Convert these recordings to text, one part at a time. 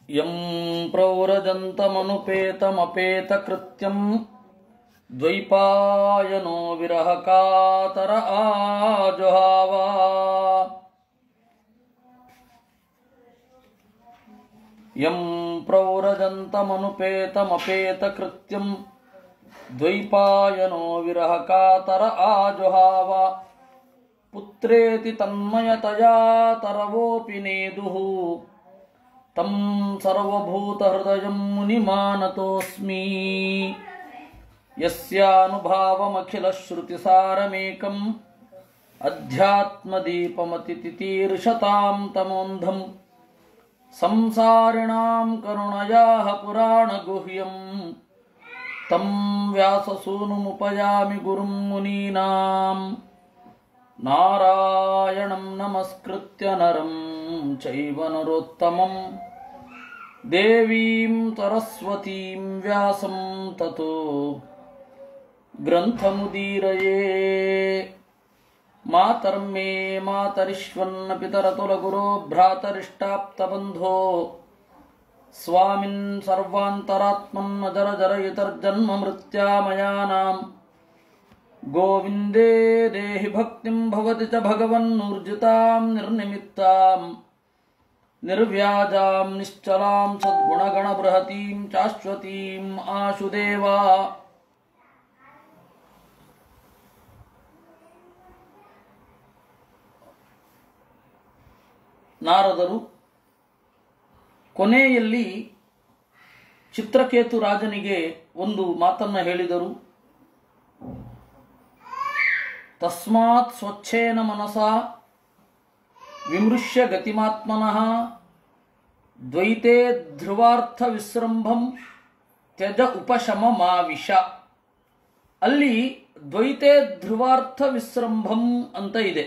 M ಪ್ರೌರಜಂತಮನುಪೇತಮಪೇತಕೃತ್ಯಂ ದ್ವೈಪಾಯನೋ ವಿರಹ ಕಾತರ ಆಜುಹಾವ M ಪ್ರೌರಜಂತಮನುಪೇತಮಪೇತಕೃತ್ಯಂ ದ್ವೈಪಾಯನೋ ವಿರಹ ಕಾತರ ಆಜುಹಾವ ಪುತ್ರೇತಿ ತನ್ಮಯತಯಾ ತರವೋಪಿ ನೇದುಃ तं सर्वभूतहृदयं मुनिमानतोऽस्मि यस्यानुभावमखिलश्रुतिसारमेकम् अध्यात्मदीपमतितितीर्षतां तमोन्धम् संसारिणां करुणयाः पुराणगुह्यं तं व्याससूनुमुपयामि गुरुं मुनीनाम् नारायणं नमस्कृत्य नरं चैव नरोत्तमम् देवीं सरस्वतीं व्यासं ततो ग्रन्थमुदीरये मातर्मे मातरिष्वन्न पितरतुलगुरो भ्रातरिष्टाप्तबन्धो स्वामिन् सर्वान्तरात्मन् अजरजरयितर्जन्ममृत्यामयानाम् गोविन्दे देहि भक्तिं भवति च भगवन्नूर्जितां निर्निमित्ताम् निर्व्याजां निश्चलां सद्गुणगणबृहतीं शाश्वतीम् आशुदेवा ನಾರದರು ಕೊನೆಯಲ್ಲಿ ಚಿತ್ರಕೇತು ರಾಜನಿಗೆ ಒಂದು ಮಾತನ್ನ ಹೇಳಿದರು ತಸ್ಮಾತ್ ಸ್ವಚ್ಛೇನ ಮನಸ ವಿಮೃಶ್ಯ ಗತಿಮಾತ್ಮನಃ ದ್ವೈತೆ ಧ್ರುವಾರ್ಥ ವಿಸೃಂಭಂ ತ್ಯಜ ಉಪಶಮ ಮಾವಿಷ ಅಲ್ಲಿ ದ್ವೈತೆ ಧ್ರುವಾರ್ಥ ವಿಸೃಂಭಂ ಅಂತ ಇದೆ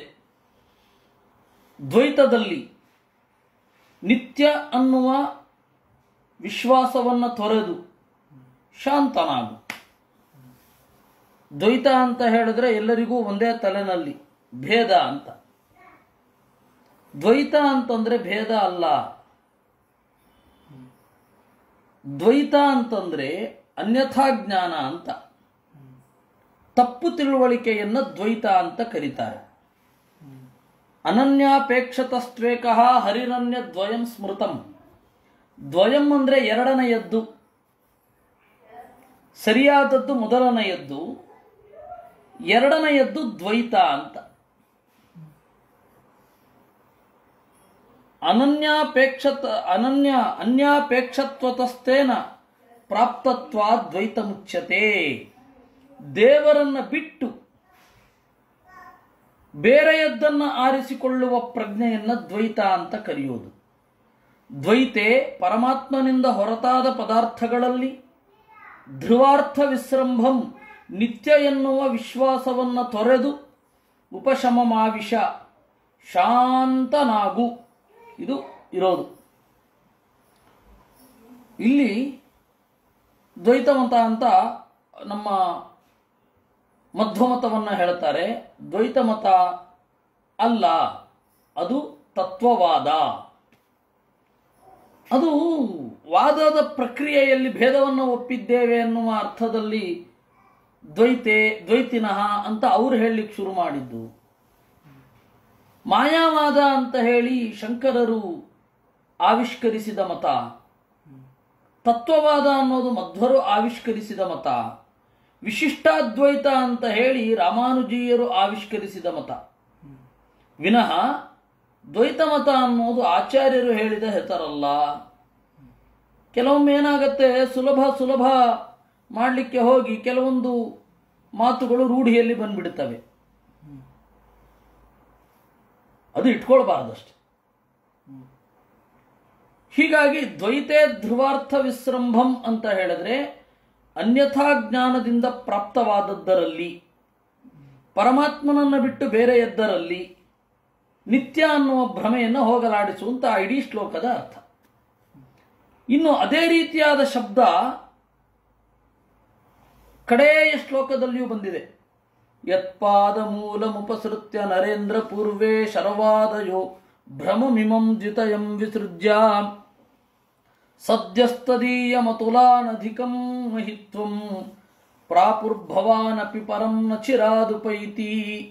ದ್ವೈತದಲ್ಲಿ ನಿತ್ಯ ಅನ್ನುವ ವಿಶ್ವಾಸವನ್ನು ತೊರೆದು ಶಾಂತನಾಗು ದ್ವೈತ ಅಂತ ಹೇಳಿದ್ರೆ ಎಲ್ಲರಿಗೂ ಒಂದೇ ತಲೆನಲ್ಲಿ ಭೇದ ಅಂತ ದ್ವೈತ ಅಂತಂದ್ರೆ ಭೇದ ಅಲ್ಲ ದ್ವೈತ ಅಂತಂದ್ರೆ ಅನ್ಯಥಾ ಜ್ಞಾನ ಅಂತ ತಪ್ಪು ತಿಳುವಳಿಕೆಯನ್ನ ದ್ವೈತ ಅಂತ ಕರೀತಾರೆ ಅನನ್ಯಾಪೇಕ್ಷತಸ್ತ್ವೇಕ ಹರಿರನ್ಯ ದ್ವಯಂ ಸ್ಮೃತಂ ದ್ವಯಂ ಅಂದ್ರೆ ಎರಡನೆಯದ್ದು ಸರಿಯಾದದ್ದು ಮೊದಲನೆಯದ್ದು ಎರಡನೆಯದ್ದು ದ್ವೈತ ಅಂತ ಅನನ್ಯಾಪೇಕ್ಷತ ಅನನ್ಯ ಅನ್ಯಾಪೇಕ್ಷತ್ವತಸ್ತೇನ ಪ್ರಾಪ್ತತ್ವ ದ್ವೈತ ಮುಚ್ಯತೆ ದೇವರನ್ನ ಬಿಟ್ಟು ಬೇರೆಯದ್ದನ್ನ ಆರಿಸಿಕೊಳ್ಳುವ ಪ್ರಜ್ಞೆಯನ್ನ ದ್ವೈತ ಅಂತ ಕರೆಯೋದು ದ್ವೈತೆ ಪರಮಾತ್ಮನಿಂದ ಹೊರತಾದ ಪದಾರ್ಥಗಳಲ್ಲಿ ಧ್ರುವಾರ್ಥ ವಿಸೃಂಭಂ ನಿತ್ಯ ಎನ್ನುವ ವಿಶ್ವಾಸವನ್ನ ತೊರೆದು ಉಪಶಮ ಮಾವಿಷ ಶಾಂತನಾಗು ಇದು ಇರೋದು ಇಲ್ಲಿ ದ್ವೈತಮತ ಅಂತ ನಮ್ಮ ಮಧ್ವಮತವನ್ನು ಹೇಳ್ತಾರೆ ದ್ವೈತಮತ ಅಲ್ಲ ಅದು ತತ್ವವಾದ ಅದು ವಾದದ ಪ್ರಕ್ರಿಯೆಯಲ್ಲಿ ಭೇದವನ್ನು ಒಪ್ಪಿದ್ದೇವೆ ಎನ್ನುವ ಅರ್ಥದಲ್ಲಿ ದ್ವೈತೆ ದ್ವೈತಿನಃ ಅಂತ ಅವ್ರು ಹೇಳಲಿಕ್ಕೆ ಶುರು ಮಾಡಿದ್ದು ಮಾಯಾವಾದ ಅಂತ ಹೇಳಿ ಶಂಕರರು ಆವಿಷ್ಕರಿಸಿದ ಮತ ತತ್ವವಾದ ಅನ್ನೋದು ಮಧ್ವರು ಆವಿಷ್ಕರಿಸಿದ ಮತ ವಿಶಿಷ್ಟಾದ್ವೈತ ಅಂತ ಹೇಳಿ ರಾಮಾನುಜೀಯರು ಆವಿಷ್ಕರಿಸಿದ ಮತ ವಿನಃ ದ್ವೈತ ಮತ ಅನ್ನೋದು ಆಚಾರ್ಯರು ಹೇಳಿದ ಹೆಸರಲ್ಲ ಕೆಲವೊಮ್ಮೆ ಏನಾಗತ್ತೆ ಸುಲಭ ಸುಲಭ ಮಾಡಲಿಕ್ಕೆ ಹೋಗಿ ಕೆಲವೊಂದು ಮಾತುಗಳು ರೂಢಿಯಲ್ಲಿ ಬಂದ್ಬಿಡ್ತವೆ ಅದು ಇಟ್ಕೊಳ್ಬಾರ್ದಷ್ಟೆ ಹೀಗಾಗಿ ದ್ವೈತೆ ಧ್ರುವಾರ್ಥ ವಿಸೃಂಭಂ ಅಂತ ಹೇಳಿದ್ರೆ ಅನ್ಯಥಾ ಜ್ಞಾನದಿಂದ ಪ್ರಾಪ್ತವಾದದ್ದರಲ್ಲಿ ಪರಮಾತ್ಮನನ್ನು ಬಿಟ್ಟು ಬೇರೆ ಎದ್ದರಲ್ಲಿ ನಿತ್ಯ ಅನ್ನುವ ಭ್ರಮೆಯನ್ನು ಹೋಗಲಾಡಿಸುವಂತ ಇಡೀ ಶ್ಲೋಕದ ಅರ್ಥ ಇನ್ನು ಅದೇ ರೀತಿಯಾದ ಶಬ್ದ ಕಡೆಯ ಶ್ಲೋಕದಲ್ಲಿಯೂ ಬಂದಿದೆ ಯತ್ಪಾದ ಮೂಲ ಮುಪಸೃತ್ಯ ನರೇಂದ್ರ ಪೂರ್ವೇ ಶರವಾದಯೋ ಭ್ರಮಮಿಮಂ ಜಿತಯಂ ವಿಸೃಜ್ಯ ಸದ್ಯಸ್ತದೀಯ ಮತುಲಾನಧಿಕಂ ಮಹಿತ್ವಂ ಪ್ರಾಪುರ್ಭವಾನಪಿ ಪರಂ ನ ಚಿರಾದುಪೈತಿ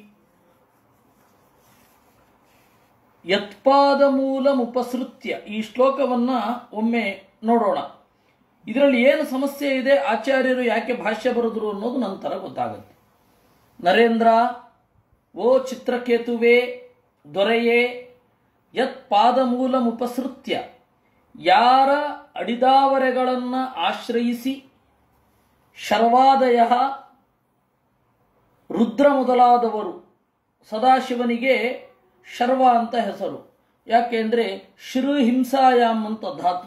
ಯತ್ಪಾದ ಮೂಲಮುಪಸೃತ್ಯ ಈ ಶ್ಲೋಕವನ್ನ ಒಮ್ಮೆ ನೋಡೋಣ ಇದರಲ್ಲಿ ಏನು ಸಮಸ್ಯೆ ಇದೆ ಆಚಾರ್ಯರು ಯಾಕೆ ಭಾಷ್ಯ ಬರೆದ್ರು ಅನ್ನೋದು ನಂತರ ಗೊತ್ತಾಗುತ್ತೆ ನರೇಂದ್ರ ಓ ಚಿತ್ರಕೇತುವೆ ದೊರೆಯೇ ಯತ್ ಪಾದಮೂಲಮುಪಸೃತ್ಯ ಯಾರ ಅಡಿದಾವರೆಗಳನ್ನು ಆಶ್ರಯಿಸಿ ಶರ್ವಾದಯ ರುದ್ರ ಮೊದಲಾದವರು ಸದಾಶಿವನಿಗೆ ಶರ್ವ ಅಂತ ಹೆಸರು ಯಾಕೆಂದ್ರೆ ಶಿರು ಹಿಂಸಾಯಾಮ್ ಅಂತ ಧಾತು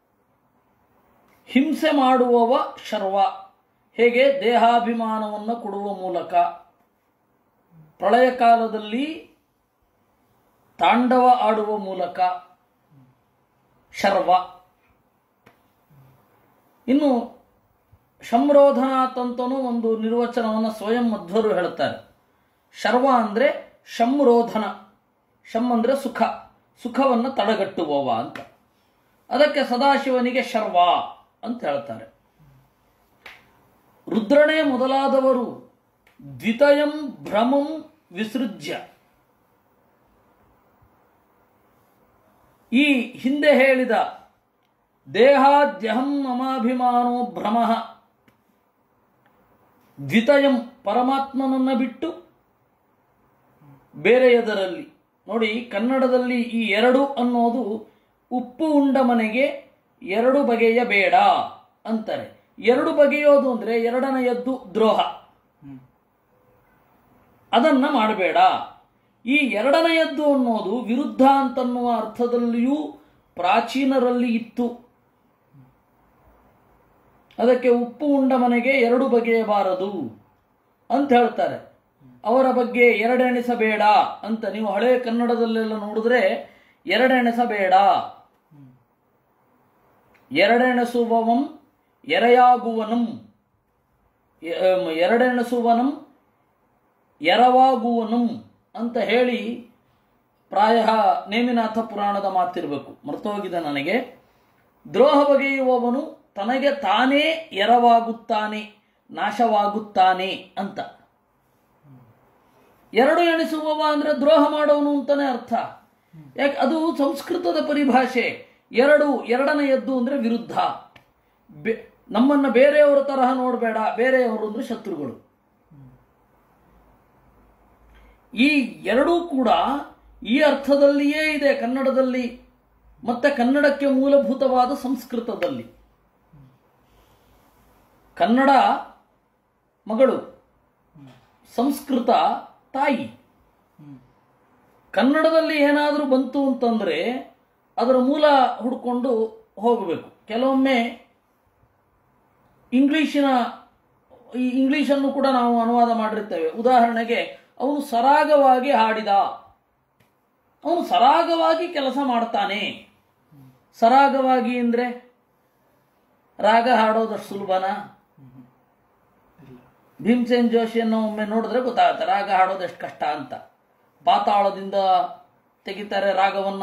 ಹಿಂಸೆ ಮಾಡುವವ ಶರ್ವ ಹೇಗೆ ದೇಹಾಭಿಮಾನವನ್ನು ಕೊಡುವ ಮೂಲಕ ಪ್ರಳಯ ಕಾಲದಲ್ಲಿ ತಾಂಡವ ಆಡುವ ಮೂಲಕ ಶರ್ವ ಇನ್ನು ಶಂರೋಧನಾಥ್ ಅಂತನೂ ಒಂದು ನಿರ್ವಚನವನ್ನು ಸ್ವಯಂ ಮಧ್ವರು ಹೇಳ್ತಾರೆ ಶರ್ವ ಅಂದ್ರೆ ಶಂರೋಧನ ಶಂ ಅಂದ್ರೆ ಸುಖ ಸುಖವನ್ನು ತಡೆಗಟ್ಟುವವ ಅಂತ ಅದಕ್ಕೆ ಸದಾಶಿವನಿಗೆ ಶರ್ವ ಅಂತ ಹೇಳ್ತಾರೆ ರುದ್ರನೇ ಮೊದಲಾದವರು ದ್ವಿತಯಂ ಭ್ರಮಂ ವಿಸೃಜ್ಯ ಈ ಹಿಂದೆ ಹೇಳಿದ ದೇಹಾದ್ಯಹಂ ಮಮಾಭಿಮಾನೋ ಭ್ರಮ ದ್ವಿತಯಂ ಪರಮಾತ್ಮನನ್ನ ಬಿಟ್ಟು ಬೇರೆಯದರಲ್ಲಿ ನೋಡಿ ಕನ್ನಡದಲ್ಲಿ ಈ ಎರಡು ಅನ್ನೋದು ಉಪ್ಪು ಉಂಡ ಮನೆಗೆ ಎರಡು ಬಗೆಯ ಬೇಡ ಅಂತಾರೆ ಎರಡು ಬಗೆಯೋದು ಅಂದ್ರೆ ಎರಡನೆಯದ್ದು ದ್ರೋಹ ಅದನ್ನ ಮಾಡಬೇಡ ಈ ಎರಡನೆಯದ್ದು ಅನ್ನೋದು ವಿರುದ್ಧ ಅಂತನ್ನುವ ಅರ್ಥದಲ್ಲಿಯೂ ಪ್ರಾಚೀನರಲ್ಲಿ ಇತ್ತು ಅದಕ್ಕೆ ಉಪ್ಪು ಉಂಡ ಮನೆಗೆ ಎರಡು ಬಗೆಯಬಾರದು ಅಂತ ಹೇಳ್ತಾರೆ ಅವರ ಬಗ್ಗೆ ಎರಡೆಣಿಸಬೇಡ ಅಂತ ನೀವು ಹಳೆ ಕನ್ನಡದಲ್ಲೆಲ್ಲ ನೋಡಿದ್ರೆ ಎರಡೆಣಿಸಬೇಡ ಎರಡೆಣಿಸುವವಂ ಎರೆಯಾಗುವನಂ ಎ- ಎರಡೆಣಿಸುವನಂ ಎರವಾಗುವನಂ ಅಂತ ಹೇಳಿ ಪ್ರಾಯ ನೇಮಿನಾಥ ಪುರಾಣದ ಮಾತಿರಬೇಕು ಮರ್ತೋಗಿದೆ ನನಗೆ ದ್ರೋಹ ಬಗೆಯುವವನು ತನಗೆ ತಾನೇ ಎರವಾಗುತ್ತಾನೆ ನಾಶವಾಗುತ್ತಾನೆ ಅಂತ ಎರಡು ಎಣಿಸುವವ ಅಂದ್ರೆ ದ್ರೋಹ ಮಾಡೋನು ಅಂತಾನೆ ಅರ್ಥ ಯಾಕೆ ಅದು ಸಂಸ್ಕೃತದ ಪರಿಭಾಷೆ ಎರಡು ಎರಡನೆಯದ್ದು ಅಂದ್ರೆ ವಿರುದ್ಧ ಬೆ- ನಮ್ಮನ್ನ ಬೇರೆಯವರ ತರಹ ನೋಡಬೇಡ ಬೇರೆಯವರು ಅಂದ್ರೆ ಶತ್ರುಗಳು ಈ ಎರಡೂ ಕೂಡ ಈ ಅರ್ಥದಲ್ಲಿಯೇ ಇದೆ ಕನ್ನಡದಲ್ಲಿ ಮತ್ತೆ ಕನ್ನಡಕ್ಕೆ ಮೂಲಭೂತವಾದ ಸಂಸ್ಕೃತದಲ್ಲಿ ಕನ್ನಡ ಮಗಳು ಸಂಸ್ಕೃತ ತಾಯಿ ಕನ್ನಡದಲ್ಲಿ ಏನಾದರೂ ಬಂತು ಅಂತಂದ್ರೆ ಅದರ ಮೂಲ ಹುಡ್ಕೊಂಡು ಹೋಗಬೇಕು ಕೆಲವೊಮ್ಮೆ ಇಂಗ್ಲಿಶಿನ ಈ ಇಂಗ್ಲಿಷನ್ನು ಕೂಡ ನಾವು ಅನುವಾದ ಮಾಡಿರ್ತೇವೆ ಉದಾಹರಣೆಗೆ ಅವನು ಸರಾಗವಾಗಿ ಹಾಡಿದ ಅವನು ಸರಾಗವಾಗಿ ಕೆಲಸ ಮಾಡ್ತಾನೆ ಸರಾಗವಾಗಿ ಅಂದ್ರೆ ರಾಗ ಹಾಡೋದಷ್ಟು ಸುಲಭನಾ ಭೀಮಸೇನ್ ಜೋಶಿಯನ್ನು ಒಮ್ಮೆ ನೋಡಿದ್ರೆ ಗೊತ್ತಾಗುತ್ತೆ ರಾಗ ಹಾಡೋದು ಎಷ್ಟು ಕಷ್ಟ ಅಂತ ಪಾತಾಳದಿಂದ ತೆಗಿತಾರೆ ರಾಗವನ್ನ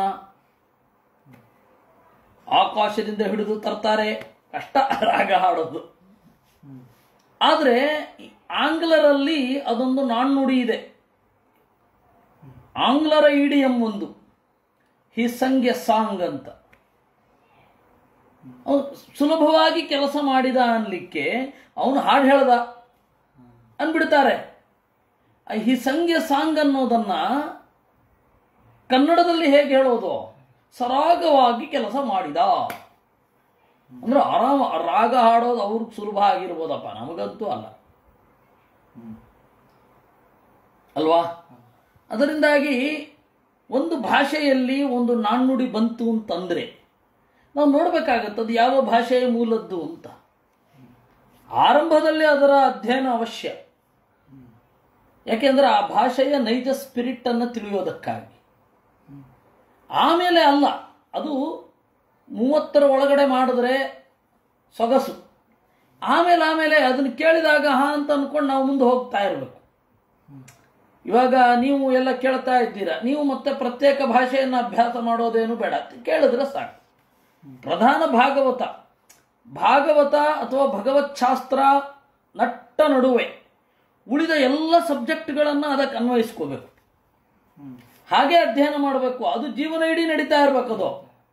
ಆಕಾಶದಿಂದ ಹಿಡಿದು ತರ್ತಾರೆ ಕಷ್ಟ ರಾಗ ಹಾಡೋದು ಆದ್ರೆ ಈ ಆಂಗ್ಲರಲ್ಲಿ ಅದೊಂದು ನಾಣ್ಣುಡಿ ಇದೆ ಆಂಗ್ಲರ ಇಡಿಯಂ ಒಂದು ಹಿ ಸಂಗ್ ಎ ಸಾಂಗ್ ಅಂತ ಅವನು ಸುಲಭವಾಗಿ ಕೆಲಸ ಮಾಡಿದ ಅನ್ಲಿಕ್ಕೆ ಅವನು ಹಾಡು ಹೇಳ್ದ ಅಂದ್ಬಿಡ್ತಾರೆ ಆ ಹಿ ಸಂಗ್ಯ ಸಾಂಗ್ ಅನ್ನೋದನ್ನ ಕನ್ನಡದಲ್ಲಿ ಹೇಗೆ ಹೇಳೋದು ಸರಾಗವಾಗಿ ಕೆಲಸ ಮಾಡಿದ ಅಂದ್ರೆ ಆರಾಮ ರಾಗ ಹಾಡೋದು ಅವ್ರಿಗೆ ಸುಲಭ ಆಗಿರ್ಬೋದಪ್ಪ ನಮಗಂತೂ ಅಲ್ಲ ಅಲ್ವಾ ಅದರಿಂದಾಗಿ ಒಂದು ಭಾಷೆಯಲ್ಲಿ ಒಂದು ನಾಣ್ಣುಡಿ ಬಂತು ಅಂತಂದ್ರೆ ನಾವು ನೋಡ್ಬೇಕಾಗತ್ತೆ ಅದು ಯಾವ ಭಾಷೆಯ ಮೂಲದ್ದು ಅಂತ ಆರಂಭದಲ್ಲಿ ಅದರ ಅಧ್ಯಯನ ಅವಶ್ಯ ಯಾಕೆಂದ್ರೆ ಆ ಭಾಷೆಯ ನೈಜ ಸ್ಪಿರಿಟ್ ಅನ್ನು ತಿಳಿಯೋದಕ್ಕಾಗಿ ಆಮೇಲೆ ಅಲ್ಲ ಅದು ಮೂವತ್ತರ ಒಳಗಡೆ ಮಾಡಿದ್ರೆ ಸೊಗಸು ಆಮೇಲೆ ಆಮೇಲೆ ಅದನ್ನು ಕೇಳಿದಾಗ ಹಾ ಅಂತ ಅನ್ಕೊಂಡು ನಾವು ಮುಂದೆ ಹೋಗ್ತಾ ಇರಬೇಕು ಇವಾಗ ನೀವು ಎಲ್ಲ ಕೇಳ್ತಾ ಇದ್ದೀರಾ ನೀವು ಮತ್ತೆ ಪ್ರತ್ಯೇಕ ಭಾಷೆಯನ್ನು ಅಭ್ಯಾಸ ಮಾಡೋದೇನು ಬೇಡ ಕೇಳಿದ್ರೆ ಸಾಕು ಪ್ರಧಾನ ಭಾಗವತ ಭಾಗವತ ಅಥವಾ ಭಗವತ್ ಶಾಸ್ತ್ರ ನಟ್ಟ ನಡುವೆ ಉಳಿದ ಎಲ್ಲ ಸಬ್ಜೆಕ್ಟ್ಗಳನ್ನು ಅದಕ್ಕೆ ಅನ್ವಯಿಸ್ಕೋಬೇಕು ಹಾಗೆ ಅಧ್ಯಯನ ಮಾಡಬೇಕು ಅದು ಜೀವನ ಇಡೀ ನಡೀತಾ ಇರ್ಬೇಕು ಅದು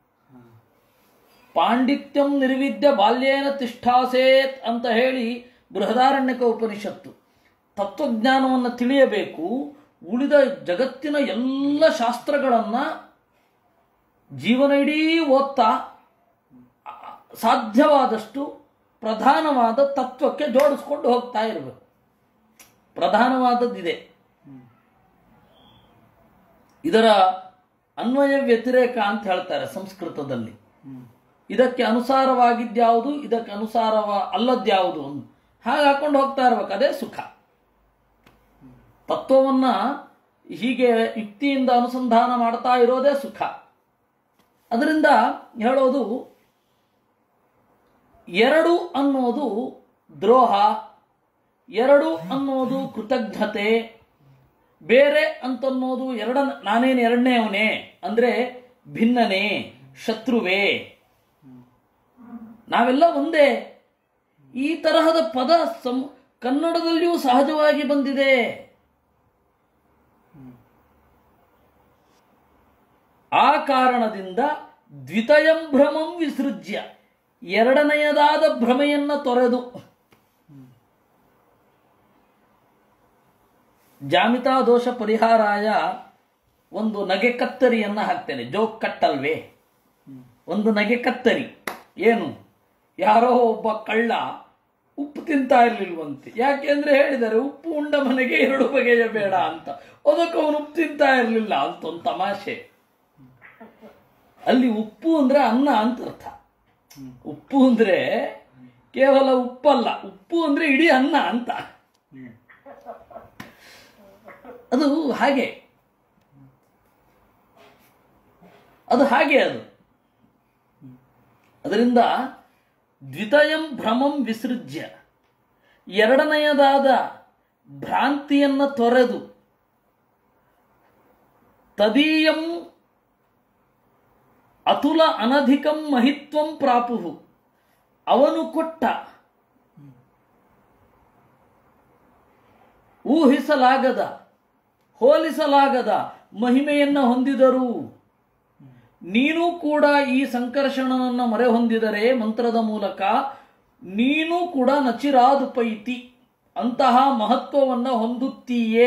ಪಾಂಡಿತ್ಯಂ ನಿರ್ವಿದ್ಯ ಬಾಲ್ಯೇನ ತಿಷ್ಠಾಸೇತ್ ಅಂತ ಹೇಳಿ ಬೃಹದಾರಣ್ಯಕ ಉಪನಿಷತ್ತು ತತ್ವಜ್ಞಾನವನ್ನು ತಿಳಿಯಬೇಕು ಉಳಿದ ಜಗತ್ತಿನ ಎಲ್ಲ ಶಾಸ್ತ್ರಗಳನ್ನ ಜೀವನ ಇಡೀ ಓದ್ತಾ ಆ, ಸಾಧ್ಯವಾದಷ್ಟು ಪ್ರಧಾನವಾದ ತತ್ವಕ್ಕೆ ಜೋಡಿಸ್ಕೊಂಡು ಹೋಗ್ತಾ ಇರಬೇಕು ಪ್ರಧಾನವಾದದ್ದಿದೆ ಇದರ ಅನ್ವಯ ವ್ಯತಿರೇಕ ಅಂತ ಹೇಳ್ತಾರೆ ಸಂಸ್ಕೃತದಲ್ಲಿ ಇದಕ್ಕೆ ಅನುಸಾರವಾಗಿದ್ಯಾವುದು ಇದಕ್ಕೆ ಅನುಸಾರವ ಅಲ್ಲದ್ಯಾವುದು ಅಂತ ಹಾಗೆ ಹಾಕೊಂಡು ಹೋಗ್ತಾ ಇರ್ಬೇಕು ಅದೇ ಸುಖ ತತ್ವವನ್ನ ಹೀಗೆ ಯುಕ್ತಿಯಿಂದ ಅನುಸಂಧಾನ ಮಾಡ್ತಾ ಇರೋದೇ ಸುಖ ಅದರಿಂದ ಹೇಳೋದು ಎರಡು ಅನ್ನೋದು ದ್ರೋಹ ಎರಡು ಅನ್ನೋದು ಕೃತಜ್ಞತೆ ಬೇರೆ ಅಂತನ್ನೋದು ಎರಡ ನಾನೇನು ಎರಡನೇ ಅವನೇ ಅಂದ್ರೆ ಭಿನ್ನನೇ ಶತ್ರುವೇ ನಾವೆಲ್ಲ ಒಂದೇ ಈ ತರಹದ ಪದ ಸಂ ಕನ್ನಡದಲ್ಲಿಯೂ ಸಹಜವಾಗಿ ಬಂದಿದೆ ಆ ಕಾರಣದಿಂದ ದ್ವಿತಯಂ ಭ್ರಮಂ ವಿಸೃಜ್ಯ ಎರಡನೆಯದಾದ ಭ್ರಮೆಯನ್ನ ತೊರೆದು ಜಾಮಿತಾ ದೋಷ ಪರಿಹಾರಾಯ ಒಂದು ನಗೆ ಕತ್ತರಿಯನ್ನ ಹಾಕ್ತೇನೆ ಜೋಕ್ ಕಟ್ಟಲ್ವೇ ಒಂದು ನಗೆ ಕತ್ತರಿ ಏನು ಯಾರೋ ಒಬ್ಬ ಕಳ್ಳ ಉಪ್ಪು ತಿಂತಾ ಇರ್ಲಿಲ್ವಂತೆ ಯಾಕೆಂದ್ರೆ ಹೇಳಿದ್ದಾರೆ ಉಪ್ಪು ಉಂಡ ಮನೆಗೆ ಎರಡು ಬಗೆಯ ಬೇಡ ಅಂತ ಅದಕ್ಕೆ ಅವನು ಉಪ್ಪು ತಿಂತಾ ಇರಲಿಲ್ಲ ಅಂತ ಒಂದು ತಮಾಷೆ ಅಲ್ಲಿ ಉಪ್ಪು ಅಂದ್ರೆ ಅನ್ನ ಅಂತ ಅರ್ಥ ಉಪ್ಪು ಅಂದ್ರೆ ಕೇವಲ ಉಪ್ಪಲ್ಲ ಉಪ್ಪು ಅಂದ್ರೆ ಇಡೀ ಅನ್ನ ಅಂತ ಅದು ಹಾಗೆ ಅದು ಹಾಗೆ ಅದು ಅದರಿಂದ ದ್ವಿತಯಂ ಭ್ರಮಂ ವಿಸೃಜ್ಯ ಎರಡನೆಯದಾದ ಭ್ರಾಂತಿಯನ್ನ ತೊರೆದು ತದೀಯಂ ಅತುಲ ಅನಧಿಕಂ ಮಹಿತ್ವಂ ಪ್ರಾಪುಹು ಅವನು ಕೊಟ್ಟ ಊಹಿಸಲಾಗದ ಹೋಲಿಸಲಾಗದ ಮಹಿಮೆಯನ್ನ ಹೊಂದಿದರು ನೀನು ಕೂಡ ಈ ಸಂಕರ್ಷಣನನ್ನ ಮೊರೆ ಹೊಂದಿದರೆ ಮಂತ್ರದ ಮೂಲಕ ನೀನು ಕೂಡ ನಚಿರಾದುಪೈತಿ ಅಂತಹ ಮಹತ್ವವನ್ನ ಹೊಂದುತ್ತೀಯೇ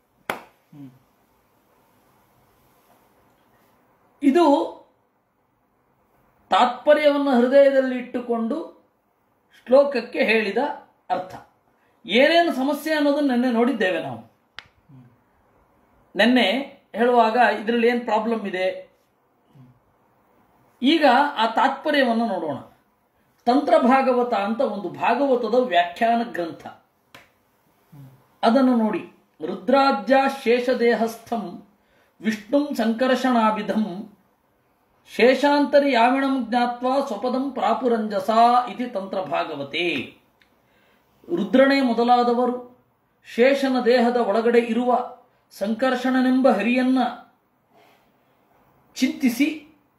ಇದು ತಾತ್ಪರ್ಯವನ್ನು ಹೃದಯದಲ್ಲಿ ಇಟ್ಟುಕೊಂಡು ಶ್ಲೋಕಕ್ಕೆ ಹೇಳಿದ ಅರ್ಥ ಏನೇನು ಸಮಸ್ಯೆ ಅನ್ನೋದನ್ನು ನಿನ್ನೆ ನೋಡಿದ್ದೇವೆ ನಾವು ನಿನ್ನೆ ಹೇಳುವಾಗ ಇದರಲ್ಲಿ ಏನು ಪ್ರಾಬ್ಲಮ್ ಇದೆ ಈಗ ಆ ತಾತ್ಪರ್ಯವನ್ನು ನೋಡೋಣ ತಂತ್ರ ಭಾಗವತ ಅಂತ ಒಂದು ಭಾಗವತದ ವ್ಯಾಖ್ಯಾನ ಗ್ರಂಥ ಅದನ್ನು ನೋಡಿ ರುದ್ರಾಜ್ಯ ಶೇಷದೇಹಸ್ಥಂ ವಿಷ್ಣುಂ ಸಂಕರ್ಷಣಾಭಿಧಂ ಶೇಷಾಂತರಿ ಯಾವಿಣಂ ಜ್ಞಾತ್ವ ಸ್ವಪದಂ ಪ್ರಾಪುರಂಜಸ ಇತಿ ತಂತ್ರ ಭಾಗವತೆ ರುದ್ರನೇ ಮೊದಲಾದವರು ಶೇಷನ ದೇಹದ ಒಳಗಡೆ ಇರುವ ಸಂಕರ್ಷಣನೆಂಬ ಹರಿಯನ್ನ ಚಿಂತಿಸಿ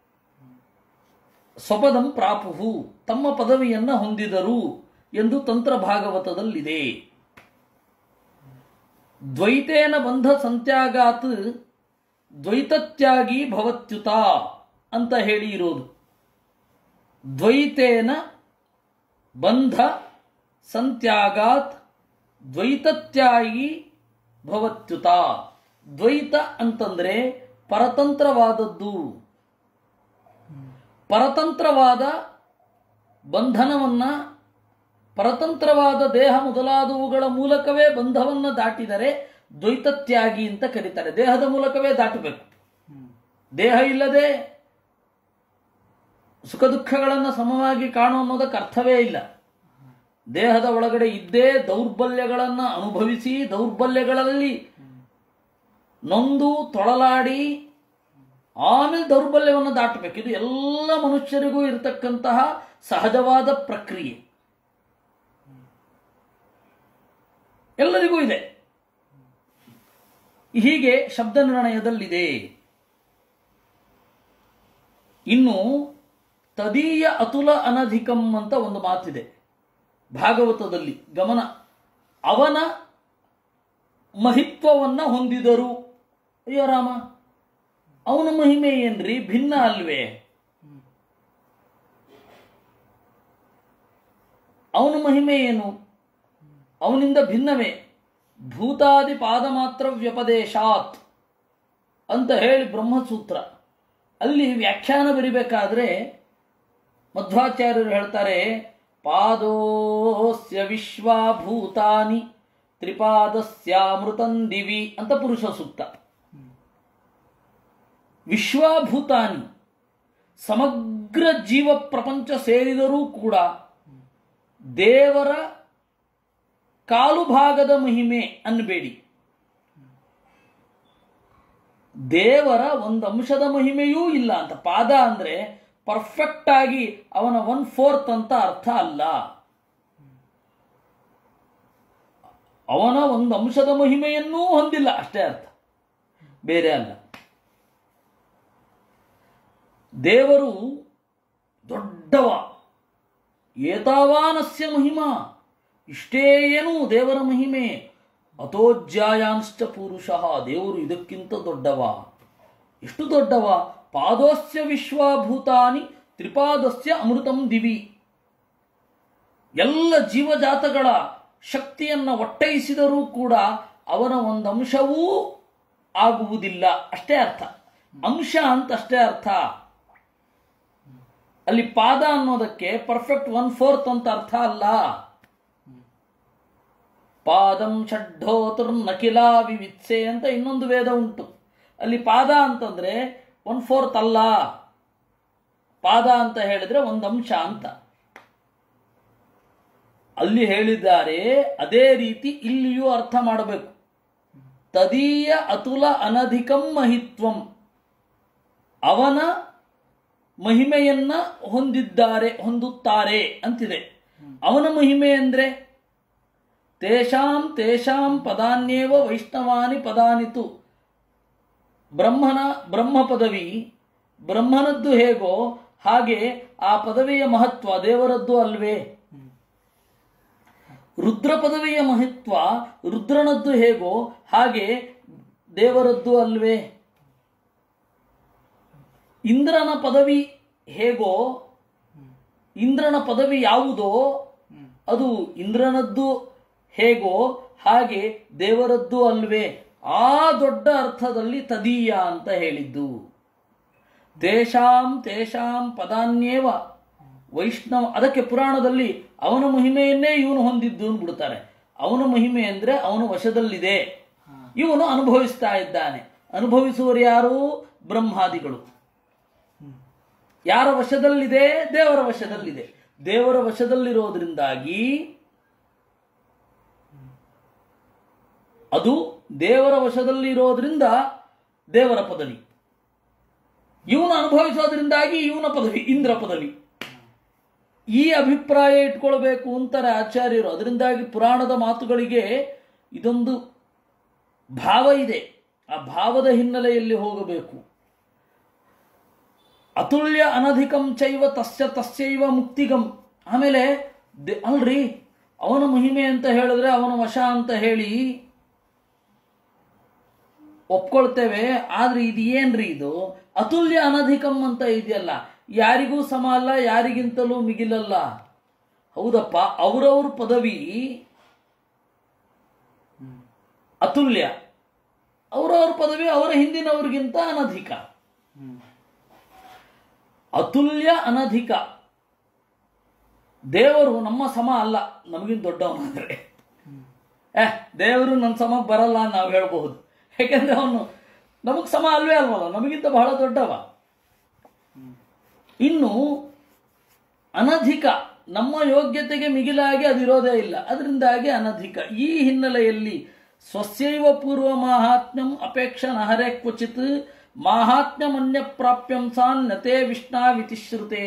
ಸ್ವಪದಂ ಪ್ರಾಪುಹು ತಮ್ಮ ಪದವಿಯನ್ನ ಹೊಂದಿದರು ಎಂದು ತಂತ್ರ ಭಾಗವತದಲ್ಲಿದೆ ದ್ವೈತೇನ ಬಂಧ ಸಂತ್ಯಾಗಾತ್ ದ್ವೈತತ್ಯಾಗಿ ಭವತ್ಯುತ ಅಂತ ಹೇಳಿ ಇರೋದು ದ್ವೈತೇನ ಬಂಧ ಸಂತ್ಯಾಗಾತ್ ದ್ವೈತತ್ಯಾಗಿ ಭವತ್ಯುತ ದ್ವೈತ ಅಂತಂದ್ರೆ ಪರತಂತ್ರವಾದದ್ದು ಪರತಂತ್ರವಾದ ಬಂಧನವನ್ನ ಪರತಂತ್ರವಾದ ದೇಹ ಮೊದಲಾದವುಗಳ ಮೂಲಕವೇ ಬಂಧವನ್ನ ದಾಟಿದರೆ ದ್ವೈತತ್ಯಾಗಿ ಅಂತ ಕರೀತಾರೆ ದೇಹದ ಮೂಲಕವೇ ದಾಟಬೇಕು ದೇಹ ಇಲ್ಲದೆ ಸುಖ ದುಃಖಗಳನ್ನು ಸಮವಾಗಿ ಕಾಣು ಅನ್ನೋದಕ್ಕೆ ಅರ್ಥವೇ ಇಲ್ಲ ದೇಹದ ಒಳಗಡೆ ಇದ್ದೇ ದೌರ್ಬಲ್ಯಗಳನ್ನು ಅನುಭವಿಸಿ ದೌರ್ಬಲ್ಯಗಳಲ್ಲಿ ನೊಂದು ತೊಳಲಾಡಿ ಆಮೇಲೆ ದೌರ್ಬಲ್ಯವನ್ನು ದಾಟಬೇಕು ಇದು ಎಲ್ಲ ಮನುಷ್ಯರಿಗೂ ಇರತಕ್ಕಂತಹ ಸಹಜವಾದ ಪ್ರಕ್ರಿಯೆ ಎಲ್ಲರಿಗೂ ಇದೆ ಹೀಗೆ ಶಬ್ದ ನಿರ್ಣಯದಲ್ಲಿದೆ ಇನ್ನು ತದೀಯ ಅತುಲ ಅನಧಿಕಂ ಅಂತ ಒಂದು ಮಾತಿದೆ ಭಾಗವತದಲ್ಲಿ ಗಮನ ಅವನ ಮಹಿತ್ವವನ್ನ ಹೊಂದಿದರು ಅಯ್ಯೋ ರಾಮ ಅವನ ಮಹಿಮೆ ಏನ್ರಿ ಭಿನ್ನ ಅಲ್ವೇ ಅವನ ಮಹಿಮೆ ಏನು ಅವನಿಂದ ಭಿನ್ನವೇ ಭೂತಾದಿ ಪಾದ ಮಾತ್ರ ವ್ಯಪದೇಶಾತ್ ಅಂತ ಹೇಳಿ ಬ್ರಹ್ಮಸೂತ್ರ ಅಲ್ಲಿ ವ್ಯಾಖ್ಯಾನ ಬರಿಬೇಕಾದ್ರೆ ಮಧ್ವಾಚಾರ್ಯರು ಹೇಳ್ತಾರೆ ಪಾದೋಸ್ಯ ವಿಶ್ವಾಭೂತಾನಿ ತ್ರಿಪಾದಸ್ಯಾಮೃತಂ ದಿವಿ ಅಂತ ಪುರುಷ ಸೂಕ್ತ ವಿಶ್ವಾಭೂತಾನಿ ಸಮಗ್ರ ಜೀವ ಪ್ರಪಂಚ ಸೇರಿದರೂ ಕೂಡ ದೇವರ ಕಾಲು ಭಾಗದ ಮಹಿಮೆ ಅನ್ನಬೇಡಿ ದೇವರ ಒಂದು ಅಂಶದ ಮಹಿಮೆಯೂ ಇಲ್ಲ ಅಂತ ಪಾದ ಅಂದ್ರೆ ಪರ್ಫೆಕ್ಟ್ ಆಗಿ ಅವನ ಒನ್ ಫೋರ್ತ್ ಅಂತ ಅರ್ಥ ಅಲ್ಲ ಅವನ ಒಂದು ಅಂಶದ ಮಹಿಮೆಯನ್ನೂ ಹೊಂದಿಲ್ಲ ಅಷ್ಟೇ ಅರ್ಥ ಬೇರೆ ಅಲ್ಲ ದೇವರು ದೊಡ್ಡವ ಏತಾವಾನಸ್ಯ ಮಹಿಮಾ ಇಷ್ಟೇ ಏನು ದೇವರ ಮಹಿಮೆ ಅತೋಜ್ಯಾಯಾಂಶ್ಚ ಪುರುಷಃ ದೇವರು ಇದಕ್ಕಿಂತ ದೊಡ್ಡವ ಎಷ್ಟು ದೊಡ್ಡವ ಪಾದೋಸ್ಯ ವಿಶ್ವಭೂತಾನಿ ತ್ರಿಪಾದಸ್ಯ ಅಮೃತಂ ದಿವಿ ಎಲ್ಲ ಜೀವಜಾತಗಳ ಶಕ್ತಿಯನ್ನ ಒಟ್ಟೈಸಿದರೂ ಕೂಡ ಅವನ ಒಂದು ಅಂಶವೂ ಆಗುವುದಿಲ್ಲ ಅಷ್ಟೇ ಅರ್ಥ ಅಂಶ ಅಂತ ಅಷ್ಟೇ ಅರ್ಥ ಅಲ್ಲಿ ಪಾದ ಅನ್ನೋದಕ್ಕೆ ಪರ್ಫೆಕ್ಟ್ ಒನ್ ಫೋರ್ತ್ ಅಂತ ಅರ್ಥ ಅಲ್ಲ ಪಾದಂ ಷಡ್ಢೋತುರ್ನಕಿಲಾ ವಿವಿತ್ಸೆ ಅಂತ ಇನ್ನೊಂದು ವೇದ ಉಂಟು ಅಲ್ಲಿ ಪಾದ ಅಂತಂದ್ರೆ ಒನ್ ಫೋರ್ತ್ ಅಲ್ಲ ಪಾದ ಅಂತ ಹೇಳಿದ್ರೆ ಒಂದು ಅಂಶ ಅಂತ ಅಲ್ಲಿ ಹೇಳಿದ್ದಾರೆ ಅದೇ ರೀತಿ ಇಲ್ಲಿಯೂ ಅರ್ಥ ಮಾಡಬೇಕು ತದೀಯ ಅತುಲ ಅನಧಿಕಂ ಮಹಿತ್ವಂ ಅವನ ಮಹಿಮೆಯನ್ನ ಹೊಂದಿದ್ದಾರೆ ಹೊಂದುತ್ತಾರೆ ಅಂತಿದೆ ಅವನ ಮಹಿಮೆ ಅಂದ್ರೆ ತೇಷಾಂ ತೇಷಾಂ ಪದಾನ್ಯೇವ ವೈಷ್ಣವಾನಿ ಪದಾನಿತು ಬ್ರಹ್ಮನ ಬ್ರಹ್ಮ ಪದವಿ ಬ್ರಹ್ಮನದ್ದು ಹೇಗೋ ಹಾಗೆ ಆ ಪದವಿಯ ಮಹತ್ವ ದೇವರದ್ದು ಅಲ್ವೇ ರುದ್ರ ಪದವಿಯ ಮಹತ್ವ ರುದ್ರನದ್ದು ಹೇಗೋ ಹಾಗೆ ದೇವರದ್ದು ಅಲ್ವೇ ಇಂದ್ರನ ಪದವಿ ಹೇಗೋ ಇಂದ್ರನ ಪದವಿ ಯಾವುದೋ ಅದು ಇಂದ್ರನದ್ದು ಹೇಗೋ ಹಾಗೆ ದೇವರದ್ದು ಅಲ್ವೇ ಆ ದೊಡ್ಡ ಅರ್ಥದಲ್ಲಿ ತದೀಯ ಅಂತ ಹೇಳಿದ್ದು ತೇಷಾಂ ತೇಷಾಂ ಪದಾನ್ಯೇವ ವೈಷ್ಣವ ಅದಕ್ಕೆ ಪುರಾಣದಲ್ಲಿ ಅವನ ಮಹಿಮೆಯನ್ನೇ ಇವನು ಹೊಂದಿದ್ದು ಅಂದ್ಬಿಡ್ತಾರೆ ಅವನ ಮಹಿಮೆ ಅಂದ್ರೆ ಅವನ ವಶದಲ್ಲಿದೆ ಇವನು ಅನುಭವಿಸ್ತಾ ಇದ್ದಾನೆ ಅನುಭವಿಸುವರು ಯಾರು ಬ್ರಹ್ಮಾದಿಗಳು ಯಾರ ವಶದಲ್ಲಿದೆ ದೇವರ ವಶದಲ್ಲಿದೆ ದೇವರ ವಶದಲ್ಲಿರೋದ್ರಿಂದಾಗಿ ಅದು ದೇವರ ವಶದಲ್ಲಿರೋದ್ರಿಂದ ದೇವರ ಪದವಿ ಇವನು ಅನುಭವಿಸೋದ್ರಿಂದಾಗಿ ಇವನ ಪದವಿ ಇಂದ್ರ ಪದವಿ ಈ ಅಭಿಪ್ರಾಯ ಇಟ್ಕೊಳ್ಬೇಕು ಅಂತಾರೆ ಆಚಾರ್ಯರು ಅದರಿಂದಾಗಿ ಪುರಾಣದ ಮಾತುಗಳಿಗೆ ಇದೊಂದು ಭಾವ ಇದೆ ಆ ಭಾವದ ಹಿನ್ನೆಲೆಯಲ್ಲಿ ಹೋಗಬೇಕು ಅತುಲ್ಯ ಅನಧಿಕಂ ಚೈವ ತಸ್ಯ ತಸ್ಯೈವ ಮುಕ್ತಿಗಂ ಆಮೇಲೆ ದೆ- ಅಲ್ರಿ ಅವನ ಮಹಿಮೆ ಅಂತ ಹೇಳಿದ್ರೆ ಅವನ ವಶ ಅಂತ ಹೇಳಿ ಒಪ್ಕೊಳ್ತೇವೆ ಆದ್ರೆ ಇದು ಏನ್ರಿ ಇದು ಅತುಲ್ಯ ಅನಧಿಕಂ ಅಂತ ಇದೆಯಲ್ಲ ಯಾರಿಗೂ ಸಮ ಅಲ್ಲ ಯಾರಿಗಿಂತಲೂ ಮಿಗಿಲಲ್ಲ ಹೌದಪ್ಪ ಅವರವ್ರ ಪದವಿ ಅತುಲ್ಯ ಅವರವ್ರ ಪದವಿ ಅವರ ಹಿಂದಿನವ್ರಿಗಿಂತ ಅನಧಿಕ ಅತುಲ್ಯ ಅನಧಿಕ ದೇವರು ನಮ್ಮ ಸಮ ಅಲ್ಲ ನಮಗಿಂತ ದೊಡ್ಡವನಾದ್ರೆ ಏ ದೇವರು ನನ್ನ ಸಮ ಬರಲ್ಲ ಅಂತ ನಾವು ಹೇಳಬಹುದು ಯಾಕೆಂದ್ರೆ ಅವನು ನಮಗ್ ಸಮ ಅಲ್ವೇ ಅಲ್ವಲ್ಲ ನಮಗಿಂತ ಬಹಳ ದೊಡ್ಡವ ಇನ್ನು ಅನಧಿಕ ನಮ್ಮ ಯೋಗ್ಯತೆಗೆ ಮಿಗಿಲಾಗಿ ಅದಿರೋದೇ ಇಲ್ಲ ಅದರಿಂದಾಗಿ ಅನಧಿಕ ಈ ಹಿನ್ನೆಲೆಯಲ್ಲಿ ಸ್ವಸ್ಯೈವ ಪೂರ್ವ ಮಾಹಾತ್ಮ್ಯಂ ಅಪೇಕ್ಷ ನಹರೆ ಕ್ವಚಿತ್ ಮಾಹಾತ್ಮ್ಯಮನ್ಯ ಪ್ರಾಪ್ಯಂ ಸಾನ್ನತೆ ವಿಷ್ಣಾವಿತಿಶ್ರುತೇ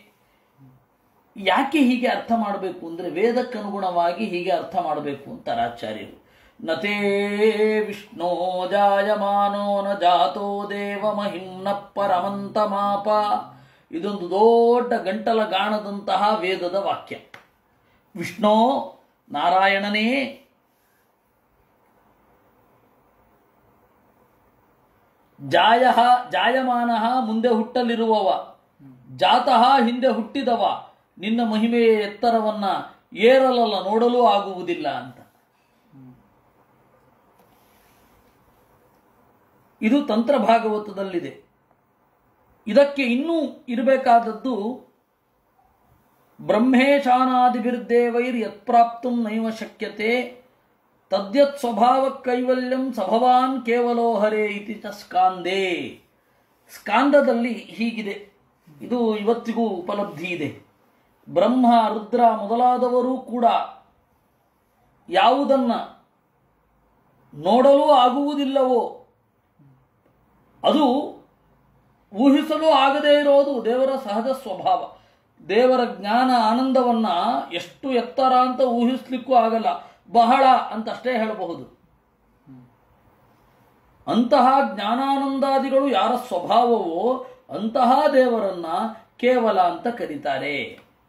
ಯಾಕೆ ಹೀಗೆ ಅರ್ಥ ಮಾಡಬೇಕು ಅಂದ್ರೆ ವೇದಕ್ಕನುಗುಣವಾಗಿ ಹೀಗೆ ಅರ್ಥ ಮಾಡಬೇಕು ಅಂತಾರೆ ಆಚಾರ್ಯರು ನತೇ ವಿಷ್ಣೋ ಜಾಯಮಾನೋ ನ ಜಾತೋ ದೇವ ಮಹಿಮ್ನ ಪರಮಂತ ಮಾಪ ಇದೊಂದು ದೊಡ್ಡ ಗಂಟಲ ಗಾಣದಂತಹ ವೇದದ ವಾಕ್ಯ ವಿಷ್ಣು ನಾರಾಯಣನೇ ಜಾಯ ಜಾಯಮಾನ ಮುಂದೆ ಹುಟ್ಟಲಿರುವವ ಜಾತಃ ಹಿಂದೆ ಹುಟ್ಟಿದವ ನಿನ್ನ ಮಹಿಮೆಯ ಎತ್ತರವನ್ನ ಏರಲಲ್ಲ ನೋಡಲು ಆಗುವುದಿಲ್ಲ ಅಂತ ಇದು ತಂತ್ರ ಭಾಗವತದಲ್ಲಿದೆ ಇದಕ್ಕೆ ಇನ್ನೂ ಇರಬೇಕಾದದ್ದು ಬ್ರಹ್ಮೇಶಾನಾದಿಭಿರ್ದೇವೈರ್ ಯತ್ಪ್ರಾಪ್ತು ನೈವ ಶಕ್ಯತೆ ತದ್ಯತ್ ಸ್ವಭಾವ ಕೈವಲ್ಯಂ ಸಭವಾನ್ ಕೇವಲೋ ಹರೇ ಇತಿ ಚ ಸ್ಕಾಂದೇ ಸ್ಕಾಂದದಲ್ಲಿ ಹೀಗಿದೆ ಇದು ಇವತ್ತಿಗೂ ಉಪಲಬ್ಧಿ ಇದೆ ಬ್ರಹ್ಮ ರುದ್ರ ಮೊದಲಾದವರೂ ಕೂಡ ಯಾವುದನ್ನ ನೋಡಲು ಆಗುವುದಿಲ್ಲವೋ ಅದು ಊಹಿಸಲು ಆಗದೇ ಇರೋದು ದೇವರ ಸಹಜ ಸ್ವಭಾವ ದೇವರ ಜ್ಞಾನ ಆನಂದವನ್ನ ಎಷ್ಟು ಎತ್ತರ ಅಂತ ಊಹಿಸ್ಲಿಕ್ಕೂ ಆಗಲ್ಲ ಬಹಳ ಅಂತ ಅಷ್ಟೇ ಹೇಳಬಹುದು ಅಂತಹ ಜ್ಞಾನಾನಂದಾದಿಗಳು ಯಾರ ಸ್ವಭಾವವೋ ಅಂತಹ ದೇವರನ್ನ ಕೇವಲ ಅಂತ ಕರೀತಾರೆ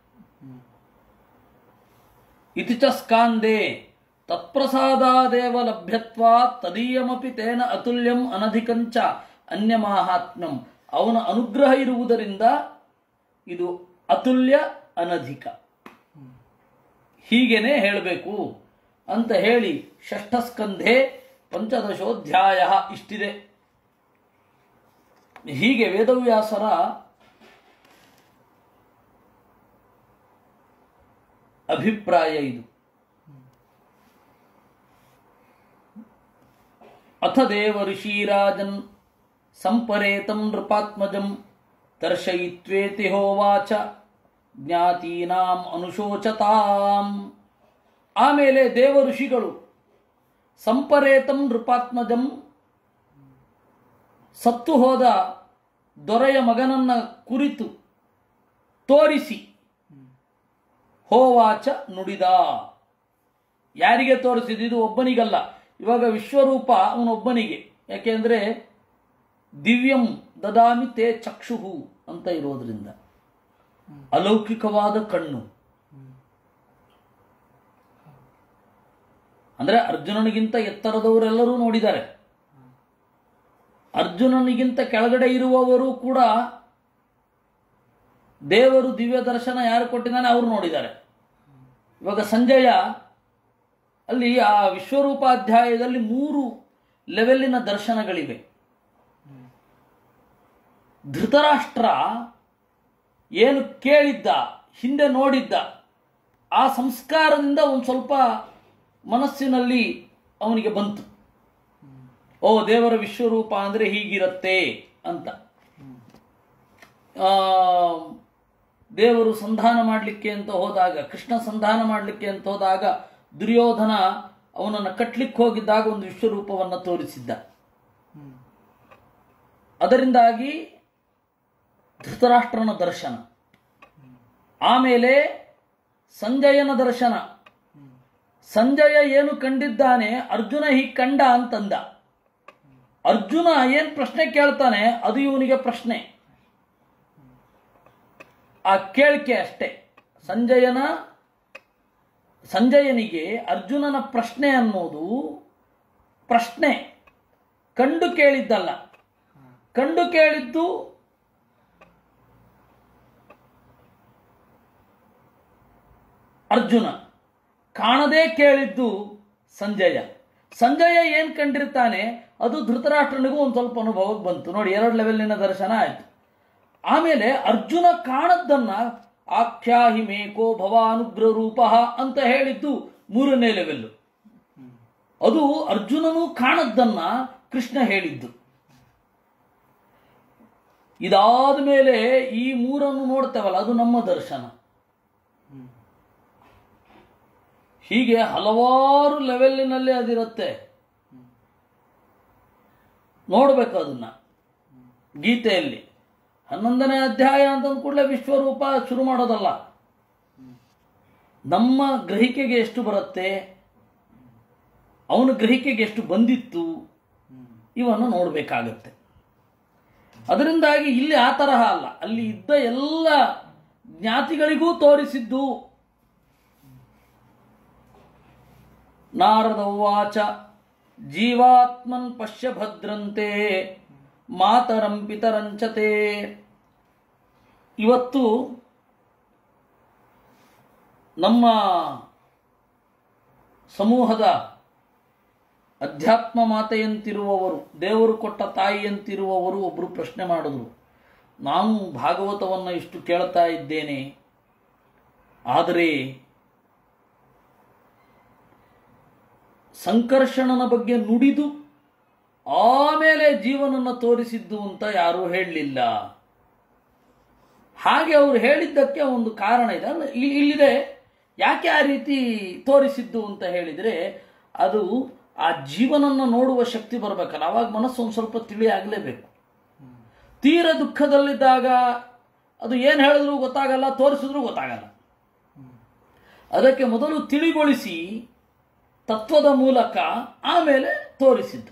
ಇತಿ ಚ ಸ್ಕಾಂದೆ ತತ್ಪ್ರಸಾದಾದೇವ ಲಭ್ಯತ್ವಾ ತದೀಯಮಪಿ ತೇನ ಅತುಲ್ಯಂ ಅನಧಿಕಂಚ ಅನ್ಯಮಾಹಾತ್ಮ್ಯಂ ಅವನ ಅನುಗ್ರಹ ಇರುವುದರಿಂದ ಇದು ಅತುಲ್ಯ ಅನಧಿಕ ಹೀಗೇನೆ ಹೇಳಬೇಕು ಅಂತ ಹೇಳಿ ಷಷ್ಠ ಸ್ಕಂಧೆ ಪಂಚದಶೋಧ್ಯಾಯ ಇಷ್ಟಿದೆ ಹೀಗೆ ವೇದವ್ಯಾಸರ ಅಭಿಪ್ರಾಯ ಇದು ಅಥ ದೇವ ಋಷಿರಾಜನ್ ಸಂಪರೇತಂ ನೃಪಾತ್ಮಜಂ ದರ್ಶಯಿತ್ವೇತಿ ಹೋವಾಚ ಜ್ಞಾತೀನಾಂ ಅನುಶೋಚತಾಂ ಆಮೇಲೆ ದೇವ ಋಷಿಗಳು ಸಂಪರೇತಂ ನೃಪಾತ್ಮಜಂ ಸತ್ತು ಹೋದ ದೊರೆಯ ಮಗನನ್ನ ಕುರಿತು ತೋರಿಸಿ ಹೋವಾಚ ನುಡಿದ ಯಾರಿಗೆ ತೋರಿಸಿದ ಇದು ಒಬ್ಬನಿಗಲ್ಲ ಇವಾಗ ವಿಶ್ವರೂಪ ಅವನೊಬ್ಬನಿಗೆ ಯಾಕೆಂದ್ರೆ ದಿವ್ಯಂ ದದಾಮಿ ತೇ ಚಕ್ಷುಹು ಅಂತ ಇರೋದ್ರಿಂದ ಅಲೌಕಿಕವಾದ ಕಣ್ಣು ಅಂದ್ರೆ ಅರ್ಜುನನಿಗಿಂತ ಎತ್ತರದವರೆಲ್ಲರೂ ನೋಡಿದ್ದಾರೆ ಅರ್ಜುನನಿಗಿಂತ ಕೆಳಗಡೆ ಇರುವವರು ಕೂಡ ದೇವರು ದಿವ್ಯ ದರ್ಶನ ಯಾರು ಕೊಟ್ಟಿದ್ದಾನೆ ಅವರು ನೋಡಿದ್ದಾರೆ ಇವಾಗ ಸಂಜಯ ಅಲ್ಲಿ ಆ ವಿಶ್ವರೂಪಾಧ್ಯಾಯದಲ್ಲಿ ಮೂರು ಲೆವೆಲ್ಲಿನ ದರ್ಶನಗಳಿವೆ ಧೃತರಾಷ್ಟ್ರ ಏನು ಕೇಳಿದ್ದ ಹಿಂದೆ ನೋಡಿದ್ದ ಆ ಸಂಸ್ಕಾರದಿಂದ ಒಂದು ಸ್ವಲ್ಪ ಮನಸ್ಸಿನಲ್ಲಿ ಅವನಿಗೆ ಬಂತು ಓ ದೇವರ ವಿಶ್ವರೂಪ ಅಂದ್ರೆ ಹೀಗಿರತ್ತೆ ಅಂತ ಆ, ದೇವರು ಸಂಧಾನ ಮಾಡಲಿಕ್ಕೆ ಅಂತ ಹೋದಾಗ ಕೃಷ್ಣ ಸಂಧಾನ ಮಾಡಲಿಕ್ಕೆ ಅಂತ ಹೋದಾಗ ದುರ್ಯೋಧನ ಅವನನ್ನು ಕಟ್ಲಿಕ್ಕೆ ಹೋಗಿದ್ದಾಗ ಒಂದು ವಿಶ್ವರೂಪವನ್ನು ತೋರಿಸಿದ್ದ ಅದರಿಂದಾಗಿ ಧೃತರಾಷ್ಟ್ರನ ದರ್ಶನ ಆಮೇಲೆ ಸಂಜಯನ ದರ್ಶನ ಸಂಜಯ ಏನು ಕಂಡಿದ್ದಾನೆ ಅರ್ಜುನ ಹೀಗೆ ಕಂಡ ಅಂತಂದ ಅರ್ಜುನ ಏನ್ ಪ್ರಶ್ನೆ ಕೇಳ್ತಾನೆ ಅದು ಇವನಿಗೆ ಪ್ರಶ್ನೆ ಆ ಕೇಳಿಕೆ ಅಷ್ಟೇ ಸಂಜಯನ ಸಂಜಯನಿಗೆ ಅರ್ಜುನನ ಪ್ರಶ್ನೆ ಅನ್ನೋದು ಪ್ರಶ್ನೆ ಕಂಡು ಕೇಳಿದ್ದಲ್ಲ ಕಂಡು ಕೇಳಿದ್ದು ಅರ್ಜುನ ಕಾಣದೇ ಕೇಳಿದ್ದು ಸಂಜಯ ಸಂಜಯ ಏನ್ ಕಂಡಿರ್ತಾನೆ ಅದು ಧೃತರಾಷ್ಟ್ರನಿಗೂ ಒಂದು ಸ್ವಲ್ಪ ಅನುಭವಕ್ಕೆ ಬಂತು ನೋಡಿ ಎರಡು ಲೆವೆಲ್ಲಿನ ದರ್ಶನ ಆಯ್ತು ಆಮೇಲೆ ಅರ್ಜುನ ಕಾಣದ್ದನ್ನ ಆಖ್ಯಾಹಿ ಮೇಕೋ ಭವಾನುಗ್ರ ರೂಪ ಅಂತ ಹೇಳಿದ್ದು ಮೂರನೇ ಲೆವೆಲ್ಲು ಅದು ಅರ್ಜುನನು ಕಾಣದ್ದನ್ನ ಕೃಷ್ಣ ಹೇಳಿದ್ದು ಇದಾದ ಮೇಲೆ ಈ ಮೂರನ್ನು ನೋಡ್ತೇವಲ್ಲ ಅದು ನಮ್ಮ ದರ್ಶನ ಹೀಗೆ ಹಲವಾರು ಲೆವೆಲ್ಲಿನಲ್ಲಿ ಅದಿರುತ್ತೆ ನೋಡ್ಬೇಕು ಅದನ್ನ ಗೀತೆಯಲ್ಲಿ ಹನ್ನೊಂದನೇ ಅಧ್ಯಾಯ ಅಂತಂದ ಕೂಡಲೇ ವಿಶ್ವರೂಪ ಶುರು ಮಾಡೋದಲ್ಲ ನಮ್ಮ ಗ್ರಹಿಕೆಗೆ ಎಷ್ಟು ಬರುತ್ತೆ ಅವನ ಗ್ರಹಿಕೆಗೆ ಎಷ್ಟು ಬಂದಿತ್ತು ಇವನ್ನು ನೋಡಬೇಕಾಗತ್ತೆ ಅದರಿಂದಾಗಿ ಇಲ್ಲಿ ಆ ತರಹ ಅಲ್ಲ ಅಲ್ಲಿ ಇದ್ದ ಎಲ್ಲ ಜ್ಞಾತಿಗಳಿಗೂ ತೋರಿಸಿದ್ದು ನಾರದ ಉವಾಚ ಜೀವಾತ್ಮನ್ ಪಶ್ಯ ಭದ್ರಂತೆ ಮಾತರಂ ಪಿತರಂಚತೆ ಇವತ್ತು ನಮ್ಮ ಸಮೂಹದ ಅಧ್ಯಾತ್ಮ ಮಾತೆಯಂತಿರುವವರು ದೇವರು ಕೊಟ್ಟ ತಾಯಿಯಂತಿರುವವರು ಒಬ್ಬರು ಪ್ರಶ್ನೆ ಮಾಡಿದ್ರು ನಾನು ಭಾಗವತವನ್ನು ಇಷ್ಟು ಕೇಳ್ತಾ ಇದ್ದೇನೆ ಆದರೆ ಸಂಕರ್ಷಣನ ಬಗ್ಗೆ ನುಡಿದು ಆಮೇಲೆ ಜೀವನನ್ನು ತೋರಿಸಿದ್ದು ಅಂತ ಯಾರೂ ಹೇಳಲಿಲ್ಲ ಹಾಗೆ ಅವರು ಹೇಳಿದ್ದಕ್ಕೆ ಒಂದು ಕಾರಣ ಇದೆ ಅಂದ್ರೆ ಇಲ್ಲಿ- ಇಲ್ಲಿದೆ ಯಾಕೆ ಆ ರೀತಿ ತೋರಿಸಿದ್ದು ಅಂತ ಹೇಳಿದರೆ ಅದು ಆ ಜೀವನನ್ನು ನೋಡುವ ಶಕ್ತಿ ಬರಬೇಕಲ್ಲ ಅವಾಗ ಮನಸ್ಸು ಒಂದು ಸ್ವಲ್ಪ ತಿಳಿ ಆಗಲೇಬೇಕು ತೀರ ದುಃಖದಲ್ಲಿದ್ದಾಗ ಅದು ಏನು ಹೇಳಿದ್ರು ಗೊತ್ತಾಗಲ್ಲ ತೋರಿಸಿದ್ರು ಗೊತ್ತಾಗಲ್ಲ ಅದಕ್ಕೆ ಮೊದಲು ತಿಳಿಗೊಳಿಸಿ ತತ್ವದ ಮೂಲಕ ಆಮೇಲೆ ತೋರಿಸಿದ್ದು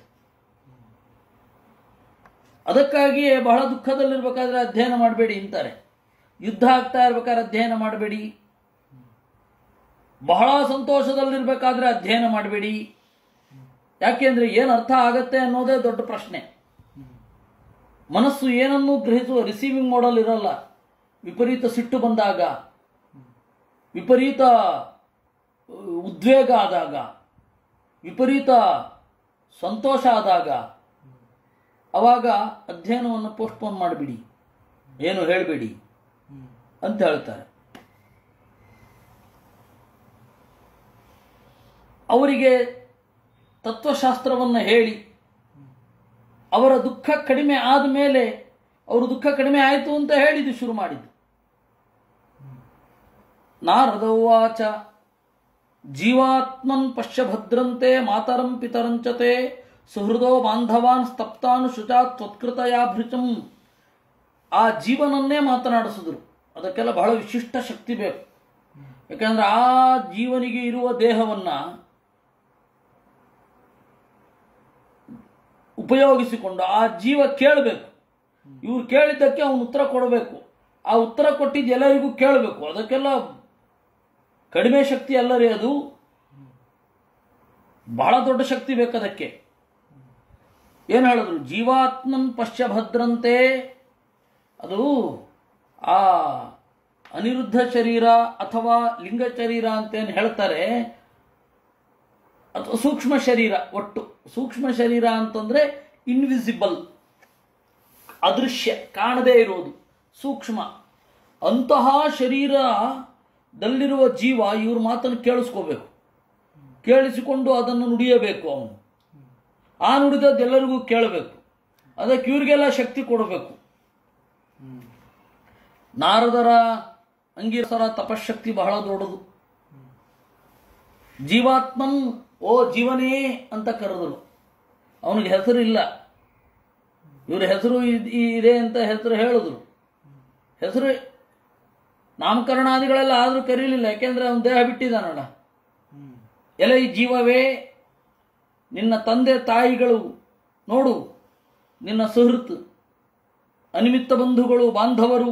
ಅದಕ್ಕಾಗಿಯೇ ಬಹಳ ದುಃಖದಲ್ಲಿರ್ಬೇಕಾದ್ರೆ ಅಧ್ಯಯನ ಮಾಡಬೇಡಿ ಅಂತಾರೆ ಯುದ್ಧ ಆಗ್ತಾ ಇರ್ಬೇಕಾದ್ರೆ ಅಧ್ಯಯನ ಮಾಡಬೇಡಿ ಬಹಳ ಸಂತೋಷದಲ್ಲಿರ್ಬೇಕಾದ್ರೆ ಅಧ್ಯಯನ ಮಾಡಬೇಡಿ ಯಾಕೆಂದ್ರೆ ಏನು ಅರ್ಥ ಆಗತ್ತೆ ಅನ್ನೋದೇ ದೊಡ್ಡ ಪ್ರಶ್ನೆ ಮನಸ್ಸು ಏನನ್ನೂ ಗ್ರಹಿಸುವ ರಿಸೀವಿಂಗ್ ಮಾಡಲ್ ಇರಲ್ಲ ವಿಪರೀತ ಸಿಟ್ಟು ಬಂದಾಗ ವಿಪರೀತ ಉದ್ವೇಗ ಆದಾಗ ವಿಪರೀತ ಸಂತೋಷ ಆದಾಗ ಅವಾಗ ಅಧ್ಯಯನವನ್ನು ಪೋಸ್ಟ್ಪೋನ್ ಮಾಡಿಬಿಡಿ ಏನು ಹೇಳಬೇಡಿ ಅಂತ ಹೇಳ್ತಾರೆ ಅವರಿಗೆ ತತ್ವಶಾಸ್ತ್ರವನ್ನು ಹೇಳಿ ಅವರ ದುಃಖ ಕಡಿಮೆ ಆದ ಮೇಲೆ ಅವರು ದುಃಖ ಕಡಿಮೆ ಆಯಿತು ಅಂತ ಹೇಳಿದ್ದು ಶುರು ಮಾಡಿದ್ದು ನಾರದ ಉವಾಚ ಜೀವಾತ್ಮನ್ ಪಶ್ಯ ಭದ್ರಂತೆ ಮಾತರಂ ಪಿತರಂಚತೆ ಸುಹೃದೋ ಬಾಂಧವಾನ್ ಸ್ತಪ್ತಾನು ಶುಚಾ ತ್ವತ್ಕೃತಯಾಭೃಚಂ ಆ ಜೀವನನ್ನೇ ಮಾತನಾಡಿಸಿದ್ರು ಅದಕ್ಕೆಲ್ಲ ಬಹಳ ವಿಶಿಷ್ಟ ಶಕ್ತಿ ಬೇಕು ಯಾಕಂದ್ರೆ ಆ ಜೀವನಿಗೆ ಇರುವ ದೇಹವನ್ನ ಉಪಯೋಗಿಸಿಕೊಂಡು ಆ ಜೀವ ಕೇಳಬೇಕು ಇವ್ರು ಕೇಳಿದ್ದಕ್ಕೆ ಅವನು ಉತ್ತರ ಕೊಡಬೇಕು ಆ ಉತ್ತರ ಕೊಟ್ಟಿದ್ದು ಎಲ್ಲರಿಗೂ ಕೇಳಬೇಕು ಅದಕ್ಕೆಲ್ಲ ಕಡಿಮೆ ಶಕ್ತಿ ಅಲ್ಲ ರೀ ಅದು ಬಹಳ ದೊಡ್ಡ ಶಕ್ತಿ ಬೇಕದಕ್ಕೆ ಏನು ಹೇಳಿದ್ರು ಜೀವಾತ್ಮನ್ ಪಶ್ಯ ಭದ್ರಂತೆ ಅದು ಆ ಅನಿರುದ್ಧ ಶರೀರ ಅಥವಾ ಲಿಂಗ ಶರೀರ ಅಂತೇನು ಹೇಳ್ತಾರೆ ಅಥವಾ ಸೂಕ್ಷ್ಮ ಶರೀರ ಒಟ್ಟು ಸೂಕ್ಷ್ಮ ಶರೀರ ಅಂತಂದ್ರೆ ಇನ್ವಿಸಿಬಲ್ ಅದೃಶ್ಯ ಕಾಣದೇ ಇರೋದು ಸೂಕ್ಷ್ಮ ಅಂತಹ ಶರೀರದಲ್ಲಿರುವ ಜೀವ ಇವ್ರ ಮಾತನ್ನು ಕೇಳಿಸ್ಕೋಬೇಕು ಕೇಳಿಸಿಕೊಂಡು ಅದನ್ನು ನುಡಿಯಬೇಕು ಅವನು ಆ ನುಡಿದದ್ದು ಎಲ್ಲರಿಗೂ ಕೇಳಬೇಕು ಅದಕ್ಕೆ ಇವ್ರಿಗೆಲ್ಲ ಶಕ್ತಿ ಕೊಡಬೇಕು ನಾರದರ ಅಂಗೀರಸರ ತಪಶಕ್ತಿ ಬಹಳ ದೊಡ್ಡದು ಜೀವಾತ್ಮನ್ ಓ ಜೀವನೇ ಅಂತ ಕರೆದರು ಅವನಿಗೆ ಹೆಸರು ಇಲ್ಲ ಇವ್ರ ಹೆಸರು ಇದ್- ಇದೆ ಅಂತ ಹೆಸರು ಹೇಳಿದ್ರು ಹೆಸರು ನಾಮಕರಣಾದಿಗಳೆಲ್ಲ ಆದರೂ ಕರೀಲಿಲ್ಲ ಯಾಕೆಂದ್ರೆ ಅವನ ದೇಹ ಬಿಟ್ಟಿದ್ದಾನಲ್ಲ ಎಲೆ ಈ ಜೀವವೇ ನಿನ್ನ ತಂದೆ ತಾಯಿಗಳು ನೋಡು ನಿನ್ನ ಸುಹೃತ್ ಅನಿಮಿತ್ತ ಬಂಧುಗಳು ಬಾಂಧವರು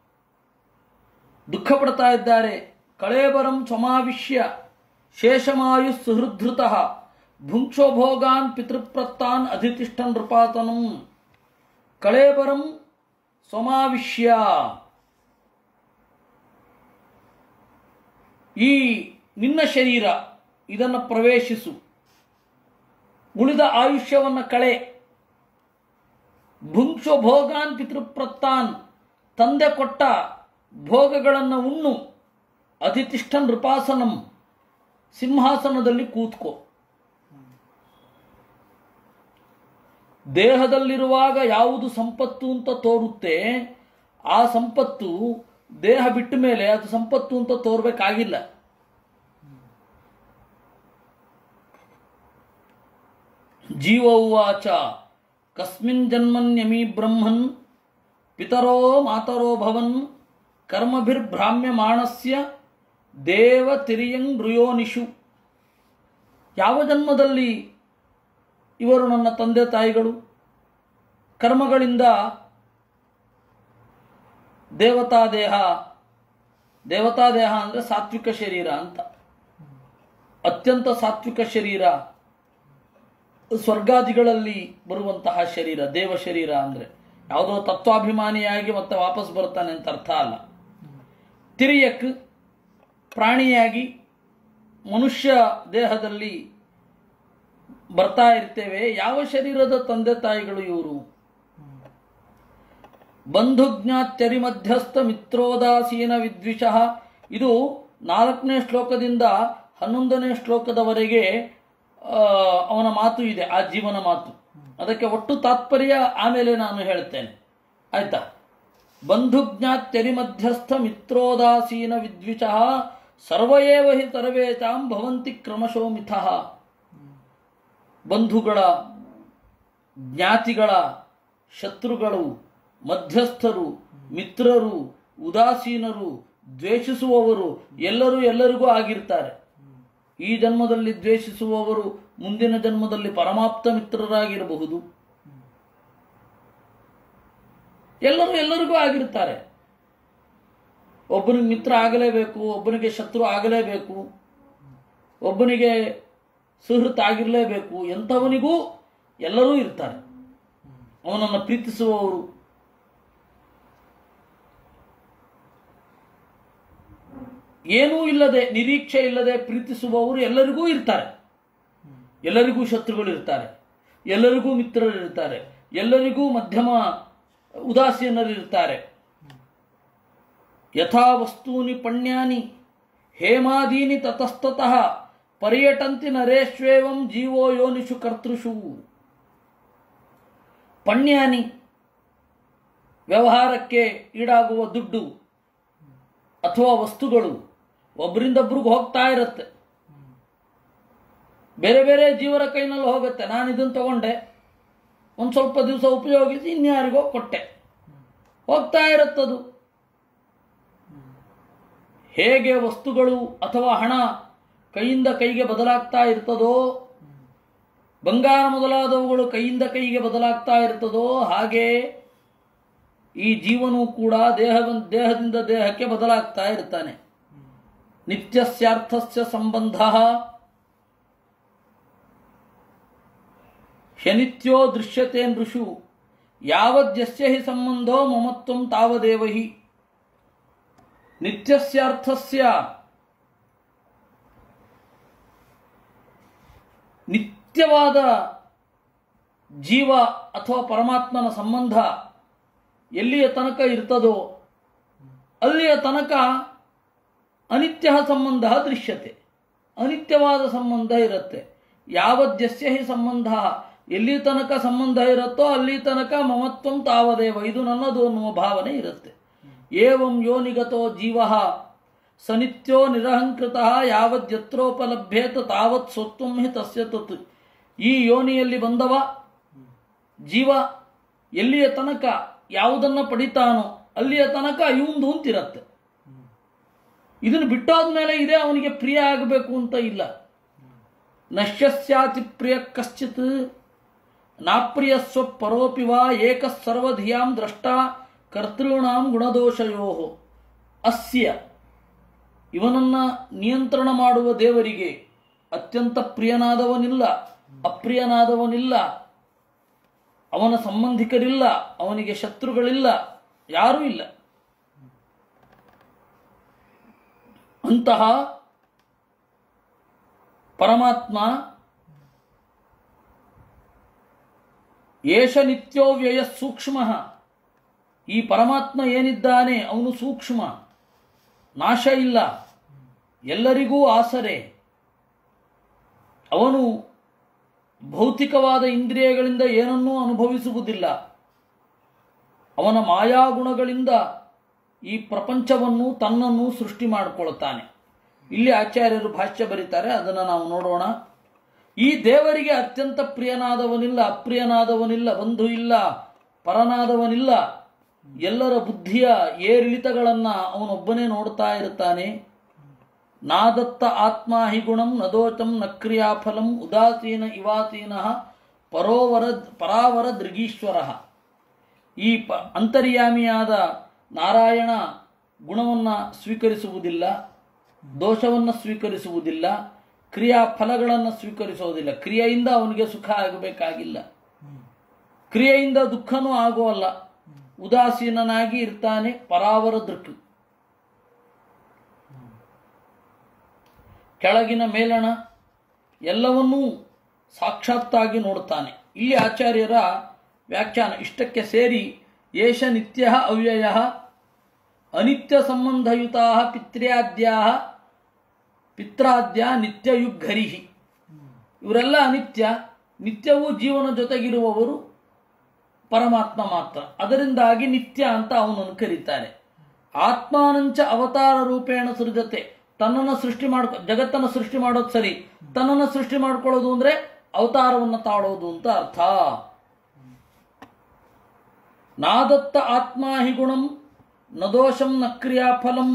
ದುಃಖ ಪಡ್ತಾ ಇದ್ದಾರೆ ಕಳೇಬರಂ ಸಮಾವಿಶ್ಯ ಶೇಷಮಾಯು ಸುಹೃದ್ಧೃತ ಭುಂಕ್ಷೋ ಭೋಗಾನ್ ಪಿತೃಪ್ರತ್ತಾನ್ ಅಧಿತಿಷ್ಠನ್ ನೃಪಾತನಂ ಕಳೇಬರಂ ಸಮಾವಿಶ್ಯ ಈ ನಿನ್ನ ಶರೀರ ಇದನ್ನು ಪ್ರವೇಶಿಸು ಉಳಿದ ಆಯುಷ್ಯವನ್ನು ಕಳೆ ಭುಂಕ್ಷೋ ಭೋಗಾನ್ ಪಿತೃಪ್ರತ್ತಾನ್ ತಂದೆ ಕೊಟ್ಟ ಭೋಗಗಳನ್ನು ಉಣ್ಣು ಅಧಿತಿಷ್ಠ ನೃಪಾಸನಂ ಸಿಂಹಾಸನದಲ್ಲಿ ಕೂತ್ಕೋ ದೇಹದಲ್ಲಿರುವಾಗ ಯಾವುದು ಸಂಪತ್ತು ಅಂತ ತೋರುತ್ತೆ ಆ ಸಂಪತ್ತು ದೇಹ ಬಿಟ್ಟ ಮೇಲೆ ಅದು ಸಂಪತ್ತು ಅಂತ ತೋರ್ಬೇಕಾಗಿಲ್ಲ ಜೀವ ಉವಾಚ ಕಸ್ಮಿನ್ ಜನ್ಮನ್ಯಮಿ ಬ್ರಹ್ಮನ್ ಪಿತರೋ ಮಾತರೋ ಭವನ್ ಕರ್ಮಭಿರ್ಭ್ರಾಮ್ಯಮಾಣಸ್ಯ ದೇವ ತಿರಿಯಂಗ್ ನೃಯೋನಿಷು ಯಾವ ಜನ್ಮದಲ್ಲಿ ಇವರು ನನ್ನ ತಂದೆ ತಾಯಿಗಳು ಕರ್ಮಗಳಿಂದ ದೇವತಾ ದೇಹ ದೇವತಾ ದೇಹ ಅಂದರೆ ಸಾತ್ವಿಕ ಶರೀರ ಅಂತ ಅತ್ಯಂತ ಸಾತ್ವಿಕ ಶರೀರ ಸ್ವರ್ಗಾದಿಗಳಲ್ಲಿ ಬರುವಂತಹ ಶರೀರ ದೇವ ಶರೀರ ಅಂದರೆ ಯಾವುದೋ ತತ್ವಾಭಿಮಾನಿಯಾಗಿ ಮತ್ತೆ ವಾಪಸ್ ಬರ್ತಾನೆ ಅಂತ ಅರ್ಥ ಅಲ್ಲ ತಿರಿಯಕ್ ಪ್ರಾಣಿಯಾಗಿ ಮನುಷ್ಯ ದೇಹದಲ್ಲಿ ಬರ್ತಾ ಇರ್ತೇವೆ ಯಾವ ಶರೀರದ ತಂದೆ ತಾಯಿಗಳು ಇವರು ಬಂಧುಜ್ಞಾತ್ಯರಿ ಮಧ್ಯಸ್ಥ ಮಿತ್ರೋದಾಸೀನ ವಿದ್ವಿಷಃ ಇದು ನಾಲ್ಕನೇ ಶ್ಲೋಕದಿಂದ ಹನ್ನೊಂದನೇ ಶ್ಲೋಕದವರೆಗೆ ಆ, ಅವನ ಮಾತು ಇದೆ ಆ ಜೀವನ ಮಾತು ಅದಕ್ಕೆ ಒಟ್ಟು ತಾತ್ಪರ್ಯ ಆಮೇಲೆ ನಾನು ಹೇಳ್ತೇನೆ ಆಯ್ತಾ ಬಂಧುಜ್ಞಾತ್ಯರಿ ಮಧ್ಯಸ್ಥ ಮಿತ್ರೋದಾಸೀನ ವಿದ್ವಿಷಃ ಸರ್ವಯೇವ ಹಿ ಸರ್ವೇತಾಂ ಭವಂತಿ ಕ್ರಮಶೋ ಮಿಥಃ ಬಂಧುಗಳ ಜ್ಞಾತಿಗಳ ಶತ್ರುಗಳು ಮಧ್ಯಸ್ಥರು ಮಿತ್ರರು ಉದಾಸೀನರು ದ್ವೇಷಿಸುವವರು ಎಲ್ಲರೂ ಎಲ್ಲರಿಗೂ ಆಗಿರ್ತಾರೆ ಈ ಜನ್ಮದಲ್ಲಿ ದ್ವೇಷಿಸುವವರು ಮುಂದಿನ ಜನ್ಮದಲ್ಲಿ ಪರಮಾಪ್ತ ಮಿತ್ರರಾಗಿರಬಹುದು ಎಲ್ಲರೂ ಎಲ್ಲರಿಗೂ ಆಗಿರ್ತಾರೆ ಒಬ್ಬನಿಗೆ ಮಿತ್ರ ಆಗಲೇಬೇಕು ಒಬ್ಬನಿಗೆ ಶತ್ರು ಆಗಲೇಬೇಕು ಒಬ್ಬನಿಗೆ ಸುಹೃತ್ ಆಗಿರಲೇಬೇಕು ಎಂಥವನಿಗೂ ಎಲ್ಲರೂ ಇರ್ತಾರೆ ಅವನನ್ನು ಪ್ರೀತಿಸುವವರು ಏನೂ ಇಲ್ಲದೆ ನಿರೀಕ್ಷೆ ಇಲ್ಲದೆ ಪ್ರೀತಿಸುವವರು ಎಲ್ಲರಿಗೂ ಇರ್ತಾರೆ ಎಲ್ಲರಿಗೂ ಶತ್ರುಗಳು ಇರ್ತಾರೆ ಎಲ್ಲರಿಗೂ ಮಿತ್ರರು ಇರ್ತಾರೆ ಎಲ್ಲರಿಗೂ ಮಧ್ಯಮ ಉದಾಸೀನರು ಇರ್ತಾರೆ ಯಥಾ ವಸ್ತೂನಿ ಪಣ್ಯಾನಿ ಹೇಮಾದೀನಿ ತತಸ್ತತಃ ಪರ್ಯಟಂತಿ ನರೇಶ್ವೇವಂ ಜೀವೋ ಯೋನಿಷು ಕರ್ತೃಷು ಪಣ್ಯಾನಿ ವ್ಯವಹಾರಕ್ಕೆ ಈಡಾಗುವ ದುಡ್ಡು ಅಥವಾ ವಸ್ತುಗಳು ಒಬ್ಬರಿಂದೊಬ್ರಿಗೆ ಹೋಗ್ತಾ ಇರುತ್ತೆ ಬೇರೆ ಬೇರೆ ಜೀವರ ಕೈನಲ್ಲಿ ಹೋಗುತ್ತೆ ನಾನು ಇದನ್ನು ತಗೊಂಡೆ ಒಂದು ಸ್ವಲ್ಪ ದಿವಸ ಉಪಯೋಗಿಸಿ ಇನ್ಯಾರಿಗೋ ಕೊಟ್ಟೆ ಹೋಗ್ತಾ ಇರುತ್ತದು ಹೇಗೆ ವಸ್ತುಗಳು ಅಥವಾ ಹಣ ಕೈಯಿಂದ ಕೈಗೆ ಬದಲಾಗ್ತಾ ಇರ್ತದೋ ಬಂಗಾರ ಮೊದಲಾದವುಗಳು ಕೈಯಿಂದ ಕೈಗೆ ಬದಲಾಗ್ತಾ ಇರ್ತದೋ ಹಾಗೆ ಈ ಜೀವನೂ ಕೂಡ ದೇಹ ದೇಹದಿಂದ ದೇಹಕ್ಕೆ ಬದಲಾಗ್ತಾ ಇರ್ತಾನೆ ನಿತ್ಯಸ್ಯಾರ್ಥಸ್ಯ ಸಂಬಂಧ ಶನಿತ್ಯೋ ದೃಶ್ಯತೆ ನೃಷು ಯಾವದ್ಯಸ್ಯ ಹಿ ಸಂಬಂಧೋ ಮಮತ್ವಂ ತಾವದೇವ ಹಿ ನಿತ್ಯಸ್ಯಾರ್ಥಸ್ಯ ನಿತ್ಯವಾದ ಜೀವ ಅಥವಾ ಪರಮಾತ್ಮನ ಸಂಬಂಧ ಎಲ್ಲಿಯ ತನಕ ಇರ್ತದೋ ಅಲ್ಲಿಯ ತನಕ ಅನಿತ್ಯ ಸಂಬಂಧ ದೃಶ್ಯತೆ ಅನಿತ್ಯವಾದ ಸಂಬಂಧ ಇರುತ್ತೆ ಯಾವದ್ಯಸ್ಯ ಹಿ ಸಂಬಂಧ ಎಲ್ಲಿ ತನಕ ಸಂಬಂಧ ಇರುತ್ತೋ ಅಲ್ಲಿ ತನಕ ಮಮತ್ವಂ ತಾವದೇವ ಇದು ನನ್ನದು ಅನ್ನುವ ಭಾವನೆ ಇರುತ್ತೆ ಏವಂ ಯೋನಿಗತೋ ಜೀವ ಸನಿತ್ಯೋ ನಿರಹಂಕೃತ ಯಾವದ್ಯತ್ರೋಪಲಭ್ಯೇತ ತಾವತ್ ಸ್ವತ್ವಂ ಹಿ ತಸ್ಯ ತತ್ ಈ ಯೋನಿಯಲ್ಲಿ ಬಂದವ ಜೀವ ಎಲ್ಲಿಯ ತನಕ ಯಾವುದನ್ನ ಪಡಿತಾನೋ ಅಲ್ಲಿಯ ತನಕ ಇವಂದು ಅಂತಿರತ್ತೆ ಇದನ್ನು ಬಿಟ್ಟೋದ್ಮೇಲೆ ಇದೇ ಅವನಿಗೆ ಪ್ರಿಯ ಆಗಬೇಕು ಅಂತ ಇಲ್ಲ ನಶ್ಯಸ್ಯಾತಿ ಪ್ರಿಯ ಕಶ್ಚಿತ್ ನಾಪ್ರಿಯ ಸ್ವಪರೋಪಿ ವಾ ಏಕ ಸರ್ವಧಿಯಾಂ ದ್ರಷ್ಟ ಕರ್ತೃಣಾಂ ಗುಣದೋಷಯೋ ಅಸ್ಯ ಇವನನ್ನ ನಿಯಂತ್ರಣ ಮಾಡುವ ದೇವರಿಗೆ ಅತ್ಯಂತ ಪ್ರಿಯನಾದವನಿಲ್ಲ ಅಪ್ರಿಯನಾದವನಿಲ್ಲ ಅವನ ಸಂಬಂಧಿಕರಿಲ್ಲ ಅವನಿಗೆ ಶತ್ರುಗಳಿಲ್ಲ ಯಾರೂ ಇಲ್ಲ ಅಂತಹ ಪರಮಾತ್ಮ ಏಷ ನಿತ್ಯೋ ವ್ಯಯ ಸೂಕ್ಷ್ಮ ಈ ಪರಮಾತ್ಮ ಏನಿದ್ದಾನೆ ಅವನು ಸೂಕ್ಷ್ಮ ನಾಶ ಇಲ್ಲ ಎಲ್ಲರಿಗೂ ಆಸರೆ ಅವನು ಭೌತಿಕವಾದ ಇಂದ್ರಿಯಗಳಿಂದ ಏನನ್ನೂ ಅನುಭವಿಸುವುದಿಲ್ಲ ಅವನ ಮಾಯಾಗುಣಗಳಿಂದ ಈ ಪ್ರಪಂಚವನ್ನು ತನ್ನನ್ನು ಸೃಷ್ಟಿ ಮಾಡಿಕೊಳ್ತಾನೆ ಇಲ್ಲಿ ಆಚಾರ್ಯರು ಭಾಷ್ಯ ಬರೀತಾರೆ ಅದನ್ನು ನಾವು ನೋಡೋಣ ಈ ದೇವರಿಗೆ ಅತ್ಯಂತ ಪ್ರಿಯನಾದವನಿಲ್ಲ ಅಪ್ರಿಯನಾದವನಿಲ್ಲ ಬಂಧು ಇಲ್ಲ ಪರನಾದವನಿಲ್ಲ ಎಲ್ಲರ ಬುದ್ಧಿಯ ಏರಿಳಿತಗಳನ್ನು ಅವನೊಬ್ಬನೇ ನೋಡ್ತಾ ಇರ್ತಾನೆ ನಾದತ್ತ ಆತ್ಮ ಹಿ ಗುಣಂ ನದೋಚಂ ನ ಕ್ರಿಯಾಫಲಂ ಉದಾಸೀನ ಇವಾಸೀನ ಪರೋವರ ಪರಾವರ ದೃಗೀಶ್ವರ ಈ ಪ ಅಂತರ್ಯಾಮಿಯಾದ ನಾರಾಯಣ ಗುಣವನ್ನು ಸ್ವೀಕರಿಸುವುದಿಲ್ಲ ದೋಷವನ್ನು ಸ್ವೀಕರಿಸುವುದಿಲ್ಲ ಕ್ರಿಯಾ ಫಲಗಳನ್ನು ಸ್ವೀಕರಿಸುವುದಿಲ್ಲ ಕ್ರಿಯೆಯಿಂದ ಅವನಿಗೆ ಸುಖ ಆಗಬೇಕಾಗಿಲ್ಲ ಕ್ರಿಯೆಯಿಂದ ದುಃಖನೂ ಆಗುವಲ್ಲ ಉದಾಸೀನನಾಗಿ ಇರ್ತಾನೆ ಪರಾವರ ದೃಕ್ ಕೆಳಗಿನ ಮೇಲಣ ಎಲ್ಲವನ್ನೂ ಸಾಕ್ಷಾತ್ತಾಗಿ ನೋಡುತ್ತಾನೆ ಇಲ್ಲಿ ಆಚಾರ್ಯರ ವ್ಯಾಖ್ಯಾನ ಇಷ್ಟಕ್ಕೆ ಸೇರಿ ಏಷ ನಿತ್ಯ ಅವ್ಯಯ ಅನಿತ್ಯ ಸಂಬಂಧಯುತಾ ಪಿತ್ರ್ಯಾದ್ಯಾ ಪಿತ್ರಾದ್ಯ ನಿತ್ಯಯುಗ್ಘರಿಹಿ ಇವರೆಲ್ಲ ಅನಿತ್ಯ ನಿತ್ಯವೂ ಜೀವನ ಜೊತೆಗಿರುವವರು ಪರಮಾತ್ಮ ಮಾತ್ರ ಅದರಿಂದಾಗಿ ನಿತ್ಯ ಅಂತ ಅವನನ್ನು ಕರೀತಾರೆ ಆತ್ಮಾನಂಚ ಅವತಾರ ರೂಪೇಣ ಸೃಜತೆ ತನ್ನನ್ನು ಸೃಷ್ಟಿ ಮಾಡ್ಕೊ ಜಗತ್ತನ್ನು ಸೃಷ್ಟಿ ಮಾಡೋದು ಸರಿ ತನ್ನನ್ನು ಸೃಷ್ಟಿ ಮಾಡ್ಕೊಳ್ಳೋದು ಅಂದ್ರೆ ಅವತಾರವನ್ನು ತಾಳೋದು ಅಂತ ಅರ್ಥ ನಾದತ್ತ ಆತ್ಮ ಹಿ ಗುಣಂ ನ ದೋಷಂ ನ ಕ್ರಿಯಾಫಲಂ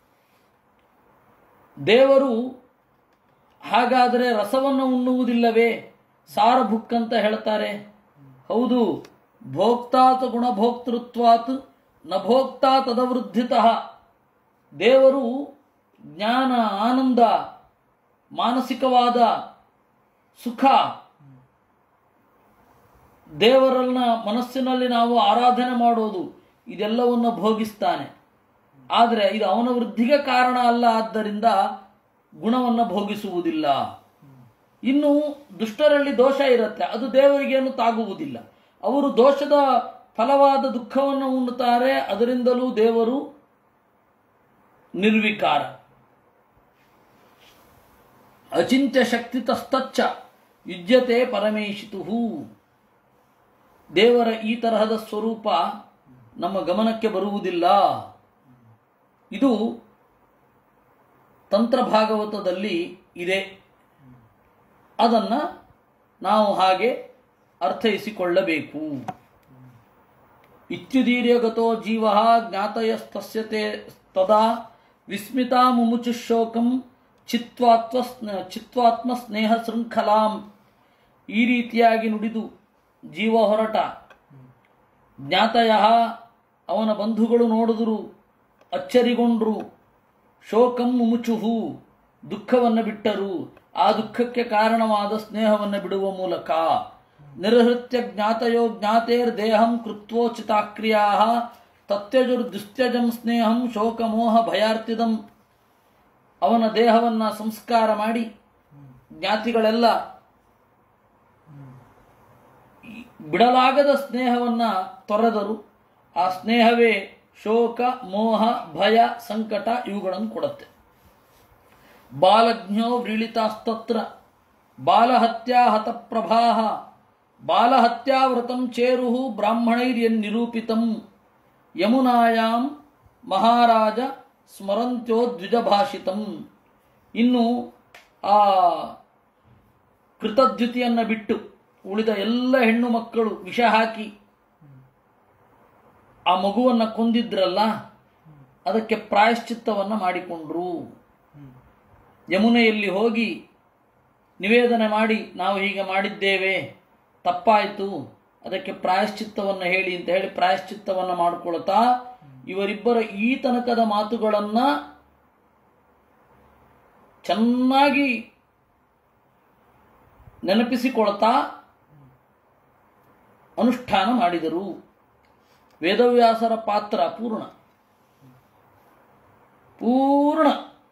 ದೇವರು ಹಾಗಾದರೆ ರಸವನ್ನು ಉಣ್ಣುವುದಿಲ್ಲವೇ ಸಾರ ಬುಕ್ ಅಂತ ಹೇಳ್ತಾರೆ ಹೌದು ಭೋಕ್ತಾತ್ ಗುಣಭೋಕ್ತೃತ್ವಾತ್ ನ ಭೋಕ್ತಾ ತದವೃದ್ಧಿತಃ ದೇವರು ಜ್ಞಾನ ಆನಂದ ಮಾನಸಿಕವಾದ ಸುಖ ದೇವರನ್ನ ಮನಸ್ಸಿನಲ್ಲಿ ನಾವು ಆರಾಧನೆ ಮಾಡೋದು ಇದೆಲ್ಲವನ್ನು ಭೋಗಿಸ್ತಾನೆ ಆದರೆ ಇದು ಅವನ ವೃದ್ಧಿಗೆ ಕಾರಣ ಅಲ್ಲ ಆದ್ದರಿಂದ ಗುಣವನ್ನು ಭೋಗಿಸುವುದಿಲ್ಲ ಇನ್ನು ದುಷ್ಟರಲ್ಲಿ ದೋಷ ಇರುತ್ತೆ ಅದು ದೇವರಿಗೇನು ತಾಗುವುದಿಲ್ಲ ಅವರು ದೋಷದ ಫಲವಾದ ದುಃಖವನ್ನು ಉಣ್ಣುತ್ತಾರೆ ಅದರಿಂದಲೂ ದೇವರು ನಿರ್ವಿಕಾರ ಅಚಿಂತ್ಯ ಶಕ್ತಿತಸ್ತಚ್ಚ ಯುಜ್ಯತೆ ಪರಮೇಶಿತು ದೇವರ ಈ ತರಹದ ಸ್ವರೂಪ ನಮ್ಮ ಗಮನಕ್ಕೆ ಬರುವುದಿಲ್ಲ ಇದು ತಂತ್ರ ಭಾಗವತದಲ್ಲಿ ಇದೆ ಅದನ್ನು ನಾವು ಹಾಗೆ ಅರ್ಥೈಸಿಕೊಳ್ಳಬೇಕು ಇತ್ಯುದೀರ್ಯಗತೋ ಜೀವ ಜ್ಞಾತಯಸ್ತಸ್ಯತೆ ತದಾ ವಿಸ್ಮಿತಾ ಮುಮುಚುಶೋಕಂ ಚಿತ್ವಾತ್ವ ಚಿತ್ವಾತ್ಮ ಸ್ನೇಹ ಶೃಂಖಲಾಂ ಈ ರೀತಿಯಾಗಿ ನುಡಿದು ಜೀವ ಹೊರಟ ಜ್ಞಾತಯ ಅವನ ಬಂಧುಗಳು ನೋಡಿದರು ಅಚ್ಚರಿಗೊಂಡ್ರು ಶೋಕಂ ಮುಮುಚುಹು ದುಃಖವನ್ನು ಬಿಟ್ಟರು ಆ ದುಃಖಕ್ಕೆ ಕಾರಣವಾದ ಸ್ನೇಹವನ್ನು ಬಿಡುವ ಮೂಲಕ ನಿರ್ಹೃತ್ಯ ಜ್ಞಾತಯೋ ಜ್ಞಾತೇರ್ ದೇಹಂ ಕೃತ್ವೋಚಿತಾಕ್ರಿಯಾ ತತ್ಯಜುರ್ದುಸ್ತ್ಯಜಂ ಸ್ನೇಹಂ ಶೋಕಮೋಹ ಭಯಾರ್ತಿದಂ ಅವನ ದೇಹವನ್ನು ಸಂಸ್ಕಾರ ಮಾಡಿ ಜ್ಞಾತಿಗಳೆಲ್ಲ ಬಿಡಲಾಗದ ಸ್ನೇಹವನ್ನ ತೊರೆದರು ಆ ಸ್ನೇಹವೇ ಶೋಕ ಮೋಹ ಭಯ ಸಂಕಟ ಇವುಗಳನ್ನು ಕೊಡುತ್ತೆ ಬಾಲಜ್ಞೋ ವ್ರೀಳಿತಾಸ್ತತ್ರ ಬಾಲಹತ್ಯಾ ಹತಪ್ರಭಾ ಬಾಲಹತ್ಯಾವ್ರತಂ ಚೇರು ಬ್ರಾಹ್ಮಣೈರ್ಯನ್ನಿರೂಪಿತಂ ಯಮುನಾಯಾಂ ಮಹಾರಾಜ ಸ್ಮರಂತ್ಯೋ ದ್ವಿಜಭಾಷಿತಂ ಇನ್ನು ಆ ಕೃತದ್ಯುತಿಯನ್ನು ಬಿಟ್ಟು ಉಳಿದ ಎಲ್ಲ ಹೆಣ್ಣು ಮಕ್ಕಳು ವಿಷ ಹಾಕಿ ಆ ಮಗುವನ್ನು ಕೊಂದಿದ್ರಲ್ಲ ಅದಕ್ಕೆ ಪ್ರಾಯಶ್ಚಿತ್ತವನ್ನು ಮಾಡಿಕೊಂಡ್ರು ಯಮುನೆಯಲ್ಲಿ ಹೋಗಿ ನಿವೇದನೆ ಮಾಡಿ ನಾವು ಹೀಗೆ ಮಾಡಿದ್ದೇವೆ ತಪ್ಪಾಯಿತು ಅದಕ್ಕೆ ಪ್ರಾಯಶ್ಚಿತ್ತವನ್ನು ಹೇಳಿ ಅಂತ ಹೇಳಿ ಪ್ರಾಯಶ್ಚಿತ್ತವನ್ನು ಮಾಡಿಕೊಳ್ತಾ ಇವರಿಬ್ಬರ ಈ ತನಕದ ಮಾತುಗಳನ್ನ ಚೆನ್ನಾಗಿ ನೆನಪಿಸಿಕೊಳ್ತಾ ಅನುಷ್ಠಾನ ಮಾಡಿದರು ವೇದವ್ಯಾಸರ ಪಾತ್ರ ಪೂರ್ಣ ಪೂರ್ಣ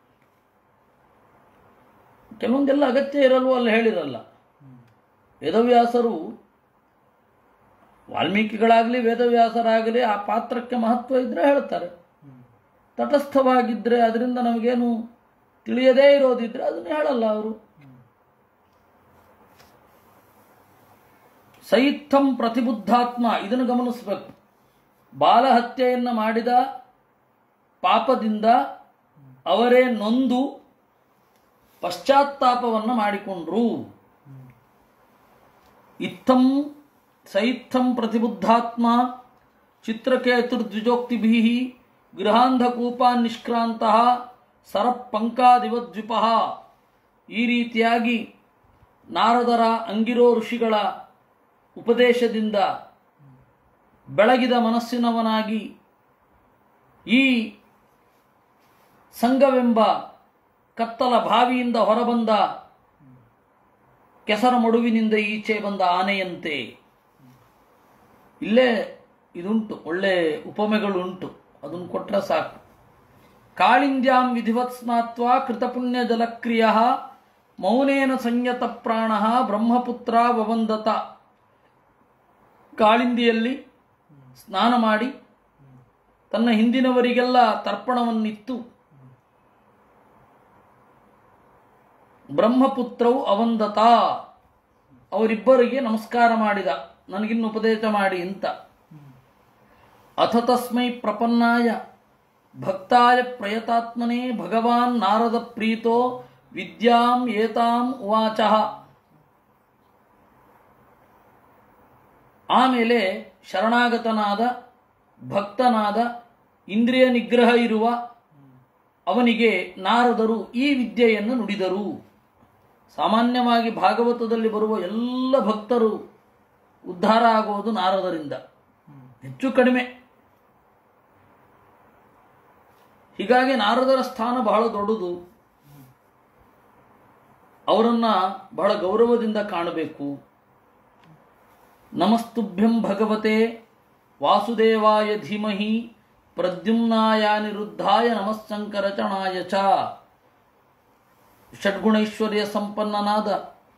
ಕೆಲವೊಂದೆಲ್ಲ ಅಗತ್ಯ ಇರಲ್ವೋ ಅಲ್ಲಿ ಹೇಳಿರಲ್ಲ ವೇದವ್ಯಾಸರು ವಾಲ್ಮೀಕಿಗಳಾಗಲಿ ವೇದವ್ಯಾಸರಾಗಲಿ ಆ ಪಾತ್ರಕ್ಕೆ ಮಹತ್ವ ಇದ್ರೆ ಹೇಳ್ತಾರೆ ತಟಸ್ಥವಾಗಿದ್ದರೆ ಅದರಿಂದ ನಮಗೇನು ತಿಳಿಯದೇ ಇರೋದಿದ್ರೆ ಅದನ್ನು ಹೇಳಲ್ಲ ಅವರು ಸೈತ್ಥಂ ಪ್ರತಿಬುದ್ಧಾತ್ಮ ಇದನ್ನು ಗಮನಿಸಬೇಕು ಬಾಲಹತ್ಯೆಯನ್ನು ಮಾಡಿದ ಪಾಪದಿಂದ ಅವರೇ ನೊಂದು ಪಶ್ಚಾತ್ತಾಪವನ್ನು ಮಾಡಿಕೊಂಡ್ರು ಇತ್ತಂ ಸೈತ್ಥಂ ಪ್ರತಿಬುದ್ಧಾತ್ಮ ಚಿತ್ರಕೇತುರ್ದ್ವಿಜೋಕ್ತಿಭಿ ಗೃಹಾಂಧಕೂಪಾನ್ ನಿಷ್ಕ್ರಾಂತ ಸರಪಂಕಾದಿವದ್ವಿಪ ಈ ರೀತಿಯಾಗಿ ನಾರದರ ಅಂಗಿರೋ ಋಷಿಗಳ ಉಪದೇಶದಿಂದ ಬೆಳಗಿದ ಮನಸ್ಸಿನವನಾಗಿ ಈ ಸಂಘವೆಂಬ ಕತ್ತಲ ಬಾವಿಯಿಂದ ಹೊರಬಂದ ಕೆಸರ ಮಡುವಿನಿಂದ ಈಚೆ ಬಂದ ಆನೆಯಂತೆ ಇಲ್ಲೇ ಇದುಂಟು ಒಳ್ಳೆ ಉಪಮೆಗಳುಂಟು ಅದನ್ನು ಕೊಟ್ರೆ ಸಾಕು ಕಾಳಿಂದ್ಯಾಂ ವಿಧಿವತ್ ಸ್ನಾತ್ವ ಕೃತಪುಣ್ಯ ಜಲಕ್ರಿಯ ಮೌನೇನ ಸಂಯತ ಪ್ರಾಣ ಬ್ರಹ್ಮಪುತ್ರ ವವಂದತ ಕಾಳಿಂದಿಯಲ್ಲಿ ಸ್ನಾನ ಮಾಡಿ ತನ್ನ ಹಿಂದಿನವರಿಗೆಲ್ಲ ತರ್ಪಣವನ್ನಿತ್ತು ಬ್ರಹ್ಮಪುತ್ರವು ಅವಂದತ ಅವರಿಬ್ಬರಿಗೆ ನಮಸ್ಕಾರ ಮಾಡಿದ ನನಗಿನ್ನು ಉಪದೇಶ ಮಾಡಿ ಅಂತ ಅಥ ತಸ್ಮೈ ಪ್ರಪನ್ನಾಯ ಭಕ್ತಾಯ ಪ್ರಯತಾತ್ಮನೇ ಭಗವಾನ್ ನಾರದ ಪ್ರೀತೋ ವಿದ್ಯಾಂ ಏತಾಂ ಉವಾಚ ಆಮೇಲೆ ಶರಣಾಗತನಾದ ಭಕ್ತನಾದ ಇಂದ್ರಿಯ ನಿಗ್ರಹ ಇರುವ ಅವನಿಗೆ ನಾರದರು ಈ ವಿದ್ಯೆಯನ್ನು ನುಡಿದರು ಸಾಮಾನ್ಯವಾಗಿ ಭಾಗವತದಲ್ಲಿ ಬರುವ ಎಲ್ಲ ಭಕ್ತರು ಉದ್ಧಾರ ಆಗುವುದು ನಾರದರಿಂದ ಹೆಚ್ಚು ಕಡಿಮೆ ಹೀಗಾಗಿ ನಾರದರ ಸ್ಥಾನ ಬಹಳ ದೊಡ್ಡದು ಅವರನ್ನ ಬಹಳ ಗೌರವದಿಂದ ಕಾಣಬೇಕು ನಮಸ್ತುಭ್ಯಂ ಭಗವತೆ ವಾಸುದೇವಾಯ ಧೀಮಹಿ ಪ್ರದ್ಯುಮ್ನಾಯ ನಿರುದ್ಧಾಯ ನಮಸ್ಸಂಕರಚನಾಯ ಚ ಷಡ್ಗುಣೈಶ್ವರ್ಯ ಸಂಪನ್ನನಾದ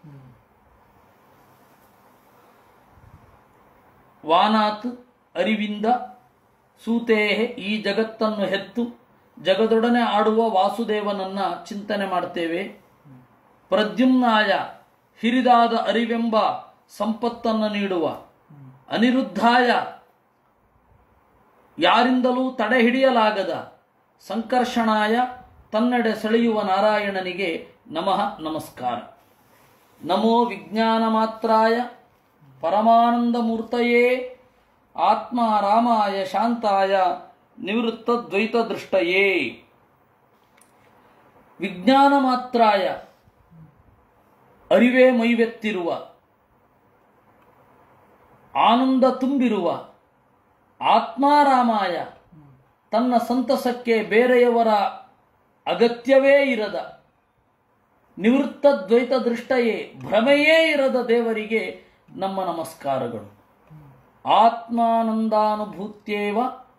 ವಾನಾತ್ ಅರಿವಿಂದ ಸೂತೇಹೆ ಈ ಜಗತ್ತನ್ನು ಹೆತ್ತು ಜಗದೊಡನೆ ಆಡುವ ವಾಸುದೇವನನ್ನ ಚಿಂತನೆ ಮಾಡ್ತೇವೆ ಪ್ರದ್ಯುಮ್ನಾಯ ಹಿರಿದಾದ ಅರಿವೆಂಬ ಸಂಪತ್ತನ್ನು ನೀಡುವ ಅನಿರುದ್ಧಾಯ ಯಾರಿಂದಲೂ ತಡೆ ಹಿಡಿಯಲಾಗದ ಸಂಕರ್ಷಣಾಯ ತನ್ನೆಡೆ ಸೆಳೆಯುವ ನಾರಾಯಣನಿಗೆ ನಮಃ ನಮಸ್ಕಾರ ನಮೋ ವಿಜ್ಞಾನ ಮಾತ್ರಾಯ ಪರಮಾನಂದ ಮೂರ್ತಯೇ ಆತ್ಮ ರಾಮಾಯ ಶಾಂತಾಯ ನಿವೃತ್ತ ದ್ವೈತ ದೃಷ್ಟಯೇ ವಿಜ್ಞಾನ ಮಾತ್ರಾಯ ಅರಿವೇ ಮೈವೆತ್ತಿರುವ ಆನಂದ ತುಂಬಿರುವ ಆತ್ಮಾರಾಮಾಯ ತನ್ನ ಸಂತಸಕ್ಕೆ ಬೇರೆಯವರ ಅಗತ್ಯವೇ ಇರದ ನಿವೃತ್ತ ದ್ವೈತ ದೃಷ್ಟಯೇ ಭ್ರಮೆಯೇ ಇರದ ದೇವರಿಗೆ ನಮ್ಮ ನಮಸ್ಕಾರಗಳು ಆತ್ಮಾನಂದಾನುಭೂತ್ಯೇವ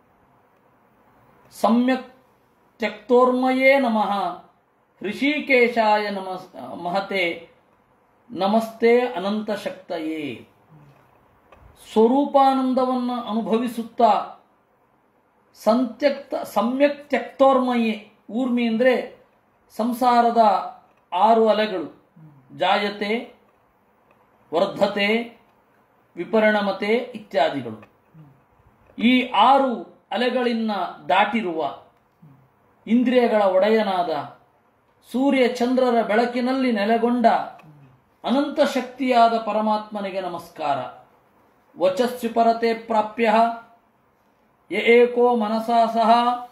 ಸಮ್ಯಕ್ ತ್ಯಕ್ತೋರ್ಮಯೇ ನಮಃ ಋಷಿಕೇಶಾಯ ನಮಸ್ ಮಹತೆ ನಮಸ್ತೆ ಅನಂತ ಶಕ್ತಯೇ ಸ್ವರೂಪಾನಂದವನ್ನು ಅನುಭವಿಸುತ್ತಾ ಸಂತ್ಯಕ್ತ ಸಮ್ಯಕ್ ತ್ಯಕ್ತೋರ್ಮಯೇ ಊರ್ಮಿ ಅಂದರೆ ಸಂಸಾರದ ಆರು ಅಲೆಗಳು ಜಾಯತೆ ವರ್ಧತೆ ವಿಪರಿಣಮತೆ ಇತ್ಯಾದಿಗಳು ಈ ಆರು ಅಲೆಗಳಿನ್ನ ದಾಟಿರುವ ಇಂದ್ರಿಯಗಳ ಒಡೆಯನಾದ ಸೂರ್ಯ ಚಂದ್ರರ ಬೆಳಕಿನಲ್ಲಿ ನೆಲೆಗೊಂಡ ಅನಂತ ಶಕ್ತಿಯಾದ ಪರಮಾತ್ಮನಿಗೆ ನಮಸ್ಕಾರ ವಚಸ್ವಿಪರತೆ ಪ್ರಾಪ್ಯ ಯ ಏಕೋ ಮನಸಾ ಸಹ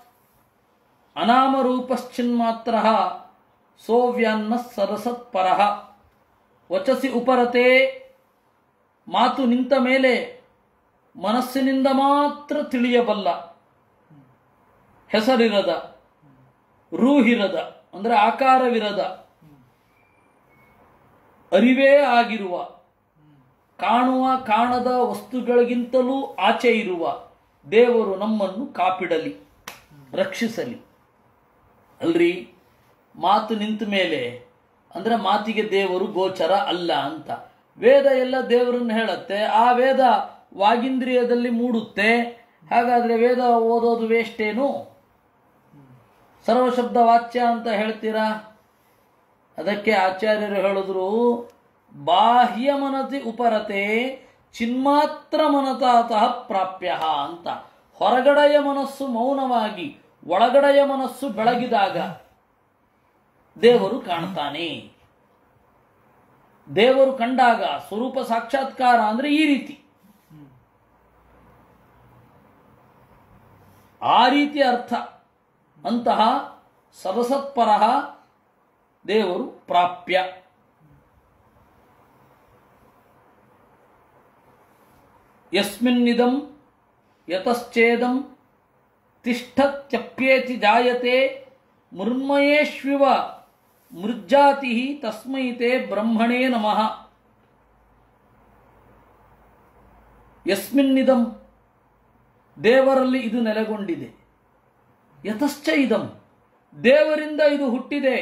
ಅನಾಮರೂಪಶ್ಚಿನ್ಮಾತ್ರ ಸೋವ್ಯಾನ್ನ ಸರಸತ್ಪರ ವಚಸಿ ಉಪರತೆ ಮಾತು ನಿಂತ ಮೇಲೆ ಮನಸ್ಸಿನಿಂದ ಮಾತ್ರ ತಿಳಿಯಬಲ್ಲ ಹೆಸರಿರದ ರೂಹಿರದ ಅಂದರೆ ಆಕಾರವಿರದ ಅರಿವೇ ಆಗಿರುವ ಕಾಣುವ ಕಾಣದ ವಸ್ತುಗಳಿಗಿಂತಲೂ ಆಚೆ ಇರುವ ದೇವರು ನಮ್ಮನ್ನು ಕಾಪಿಡಲಿ ರಕ್ಷಿಸಲಿ ಅಲ್ರಿ ಮಾತು ನಿಂತ ಮೇಲೆ ಅಂದ್ರೆ ಮಾತಿಗೆ ದೇವರು ಗೋಚರ ಅಲ್ಲ ಅಂತ ವೇದ ಎಲ್ಲ ದೇವರನ್ನು ಹೇಳುತ್ತೆ ಆ ವೇದ ವಾಗೀಂದ್ರಿಯದಲ್ಲಿ ಮೂಡುತ್ತೆ ಹಾಗಾದ್ರೆ ವೇದ ಓದೋದು ವೇಸ್ಟ್ ಏನು ಸರ್ವಶಬ್ದ ವಾಚ್ಯ ಅಂತ ಹೇಳ್ತೀರಾ ಅದಕ್ಕೆ ಆಚಾರ್ಯರು ಹೇಳಿದ್ರು ಬಾಹ್ಯ ಮನತಿ ಉಪರತೆ ಚಿನ್ಮಾತ್ರ ಮನತಾತಃ ಪ್ರಾಪ್ಯ ಅಂತ ಹೊರಗಡೆಯ ಮನಸ್ಸು ಮೌನವಾಗಿ ಒಳಗಡೆಯ ಮನಸ್ಸು ಬೆಳಗಿದಾಗ ದೇವರು ಕಾಣ್ತಾನೆ ದೇವರು ಕಂಡಾಗ ಸ್ವರೂಪ ಸಾಕ್ಷಾತ್ಕಾರ ಅಂದ್ರೆ ಈ ರೀತಿ ಆ ರೀತಿ ಅರ್ಥ ಅಂತಹ ಸರಸತ್ಪರ ದೇವರು ಪ್ರಾಪ್ಯ ಯಸ್ಮಿನ್ನಿದಂ ಯತಶ್ಚೇದಂ ತಿಷ್ಠತ್ಯಪ್ಯೇತಿ ಜಾಯತೆ ಮೃನ್ಮಯೇಷ್ವಿವ ಮೃಜ್ಜಾತಿ ತಸ್ಮೈ ತೇ ಬ್ರಹ್ಮಣೇ ನಮಃ ಯಸ್ಮಿನ್ನಿದಂ ದೇವರಲ್ಲಿ ಇದು ನೆಲೆಗೊಂಡಿದೆ ಯತಶ್ಚ ಇದಂ ದೇವರಿಂದ ಇದು ಹುಟ್ಟಿದೆ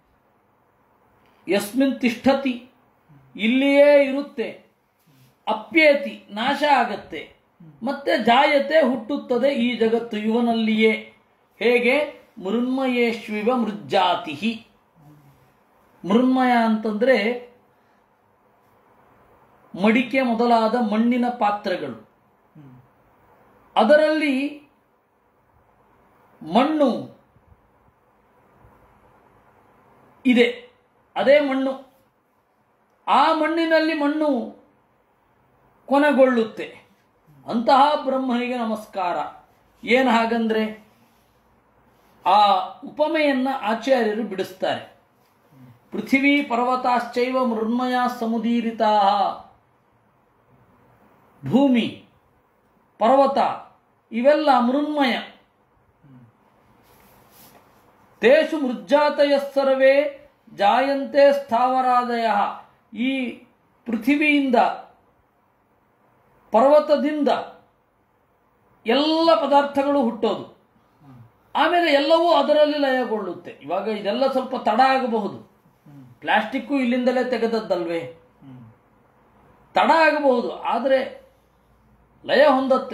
ಯಸ್ಮಿನ್ ತಿಷ್ಠತಿ ಇಲ್ಲಿಯೇ ಇರುತ್ತೆ ಅಪ್ಯೇತಿ ನಾಶ ಆಗತ್ತೆ ಮತ್ತೆ ಜಾಯತೆ ಹುಟ್ಟುತ್ತದೆ ಈ ಜಗತ್ತು ಇವನಲ್ಲಿಯೇ ಹೇಗೆ ಮೃನ್ಮಯೇಶ್ವಿವ ಮೃಜ್ಜಾತಿ ಮೃನ್ಮಯ ಅಂತಂದ್ರೆ ಮಡಿಕೆ ಮೊದಲಾದ ಮಣ್ಣಿನ ಪಾತ್ರೆಗಳು ಅದರಲ್ಲಿ ಮಣ್ಣು ಇದೆ ಅದೇ ಮಣ್ಣು ಆ ಮಣ್ಣಿನಲ್ಲಿ ಮಣ್ಣು ಕೊನೆಗೊಳ್ಳುತ್ತೆ ಅಂತಹ ಬ್ರಹ್ಮನಿಗೆ ನಮಸ್ಕಾರ ಏನು ಹಾಗಂದ್ರೆ ಆ ಉಪಮೆಯನ್ನ ಆಚಾರ್ಯರು ಬಿಡಿಸ್ತಾರೆ ಪೃಥಿವೀ ಪರ್ವತಾಶ್ಚೈವ ಮೃನ್ಮಯ ಸಮುದೀರಿತಾ ಭೂಮಿ ಪರ್ವತ ಇವೆಲ್ಲ ಮೃನ್ಮಯ ತೇಷು ಮೃಜ್ಜಾತಯ ಸರ್ವೇ ಜಾಯಂತೆ ಸ್ಥಾವರಾದಯ ಈ ಪೃಥಿವಿಯಿಂದ ಪರ್ವತದಿಂದ ಎಲ್ಲ ಪದಾರ್ಥಗಳು ಹುಟ್ಟೋದು ಆಮೇಲೆ ಎಲ್ಲವೂ ಅದರಲ್ಲಿ ಲಯಗೊಳ್ಳುತ್ತೆ ಇವಾಗ ಇದೆಲ್ಲ ಸ್ವಲ್ಪ ತಡ ಆಗಬಹುದು ಪ್ಲಾಸ್ಟಿಕ್ಕು ಇಲ್ಲಿಂದಲೇ ತೆಗೆದದ್ದಲ್ವೇ ತಡ ಆಗಬಹುದು ಆದರೆ ಲಯ ಹೊಂದತ್ತೆ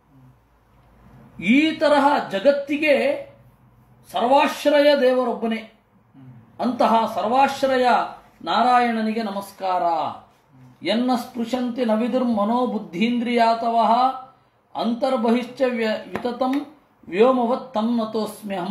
ಈ ತರಹ ಜಗತ್ತಿಗೆ ಸರ್ವಾಶ್ರಯ ದೇವರೊಬ್ಬನೇ ಅಂತಹ ಸರ್ವಾಶ್ರಯ ನಾರಾಯಣನಿಗೆ ನಮಸ್ಕಾರ ಎನ್ನ ಸ್ಪೃಶಂತಿ ನವಿದುರ್ ಮನೋಬುದ್ಧೀಂದ್ರಿಯಾತವ ಅಂತರ್ಬಹಿಶ್ಚ ವ್ಯ- ವಿತತಂ ವ್ಯೋಮವತ್ ತನ್ನತೋಸ್ಮ್ಯಹಂ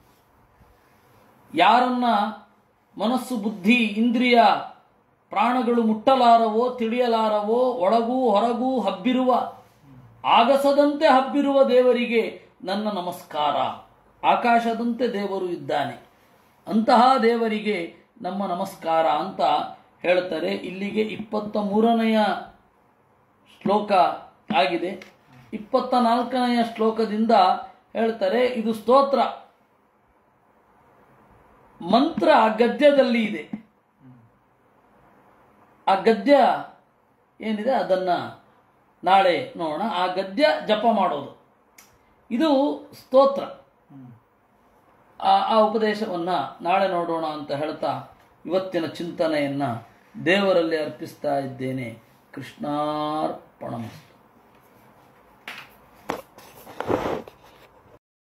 ಯಾರನ್ನ ಮನಸ್ಸು ಬುದ್ಧಿ ಇಂದ್ರಿಯ ಪ್ರಾಣಗಳು ಮುಟ್ಟಲಾರವೋ ತಿಳಿಯಲಾರವೋ ಒಳಗೂ ಹೊರಗೂ ಹಬ್ಬಿರುವ ಆಗಸದಂತೆ ಹಬ್ಬಿರುವ ದೇವರಿಗೆ ನನ್ನ ನಮಸ್ಕಾರ ಆಕಾಶದಂತೆ ದೇವರು ಇದ್ದಾನೆ ಅಂತಹ ದೇವರಿಗೆ ನಮ್ಮ ನಮಸ್ಕಾರ ಅಂತ ಹೇಳ್ತಾರೆ ಇಲ್ಲಿಗೆ ಇಪ್ಪತ್ತ ಮೂರನೆಯ ಶ್ಲೋಕ ಆಗಿದೆ ಇಪ್ಪತ್ತ ನಾಲ್ಕನೆಯ ಶ್ಲೋಕದಿಂದ ಹೇಳ್ತಾರೆ ಇದು ಸ್ತೋತ್ರ ಮಂತ್ರ ಗದ್ಯದಲ್ಲಿ ಇದೆ ಆ ಗದ್ಯ ಏನಿದೆ ಅದನ್ನ ನಾಳೆ ನೋಡೋಣ ಆ ಗದ್ಯ ಜಪ ಮಾಡೋದು ಇದು ಸ್ತೋತ್ರ ಆ ಆ ಉಪದೇಶವನ್ನ ನಾಳೆ ನೋಡೋಣ ಅಂತ ಹೇಳ್ತಾ ಇವತ್ತಿನ ಚಿಂತನೆಯನ್ನ ದೇವರಲ್ಲಿ ಅರ್ಪಿಸ್ತಾ ಇದ್ದೇನೆ ಕೃಷ್ಣಾರ್ಪಣಮಸ್ತು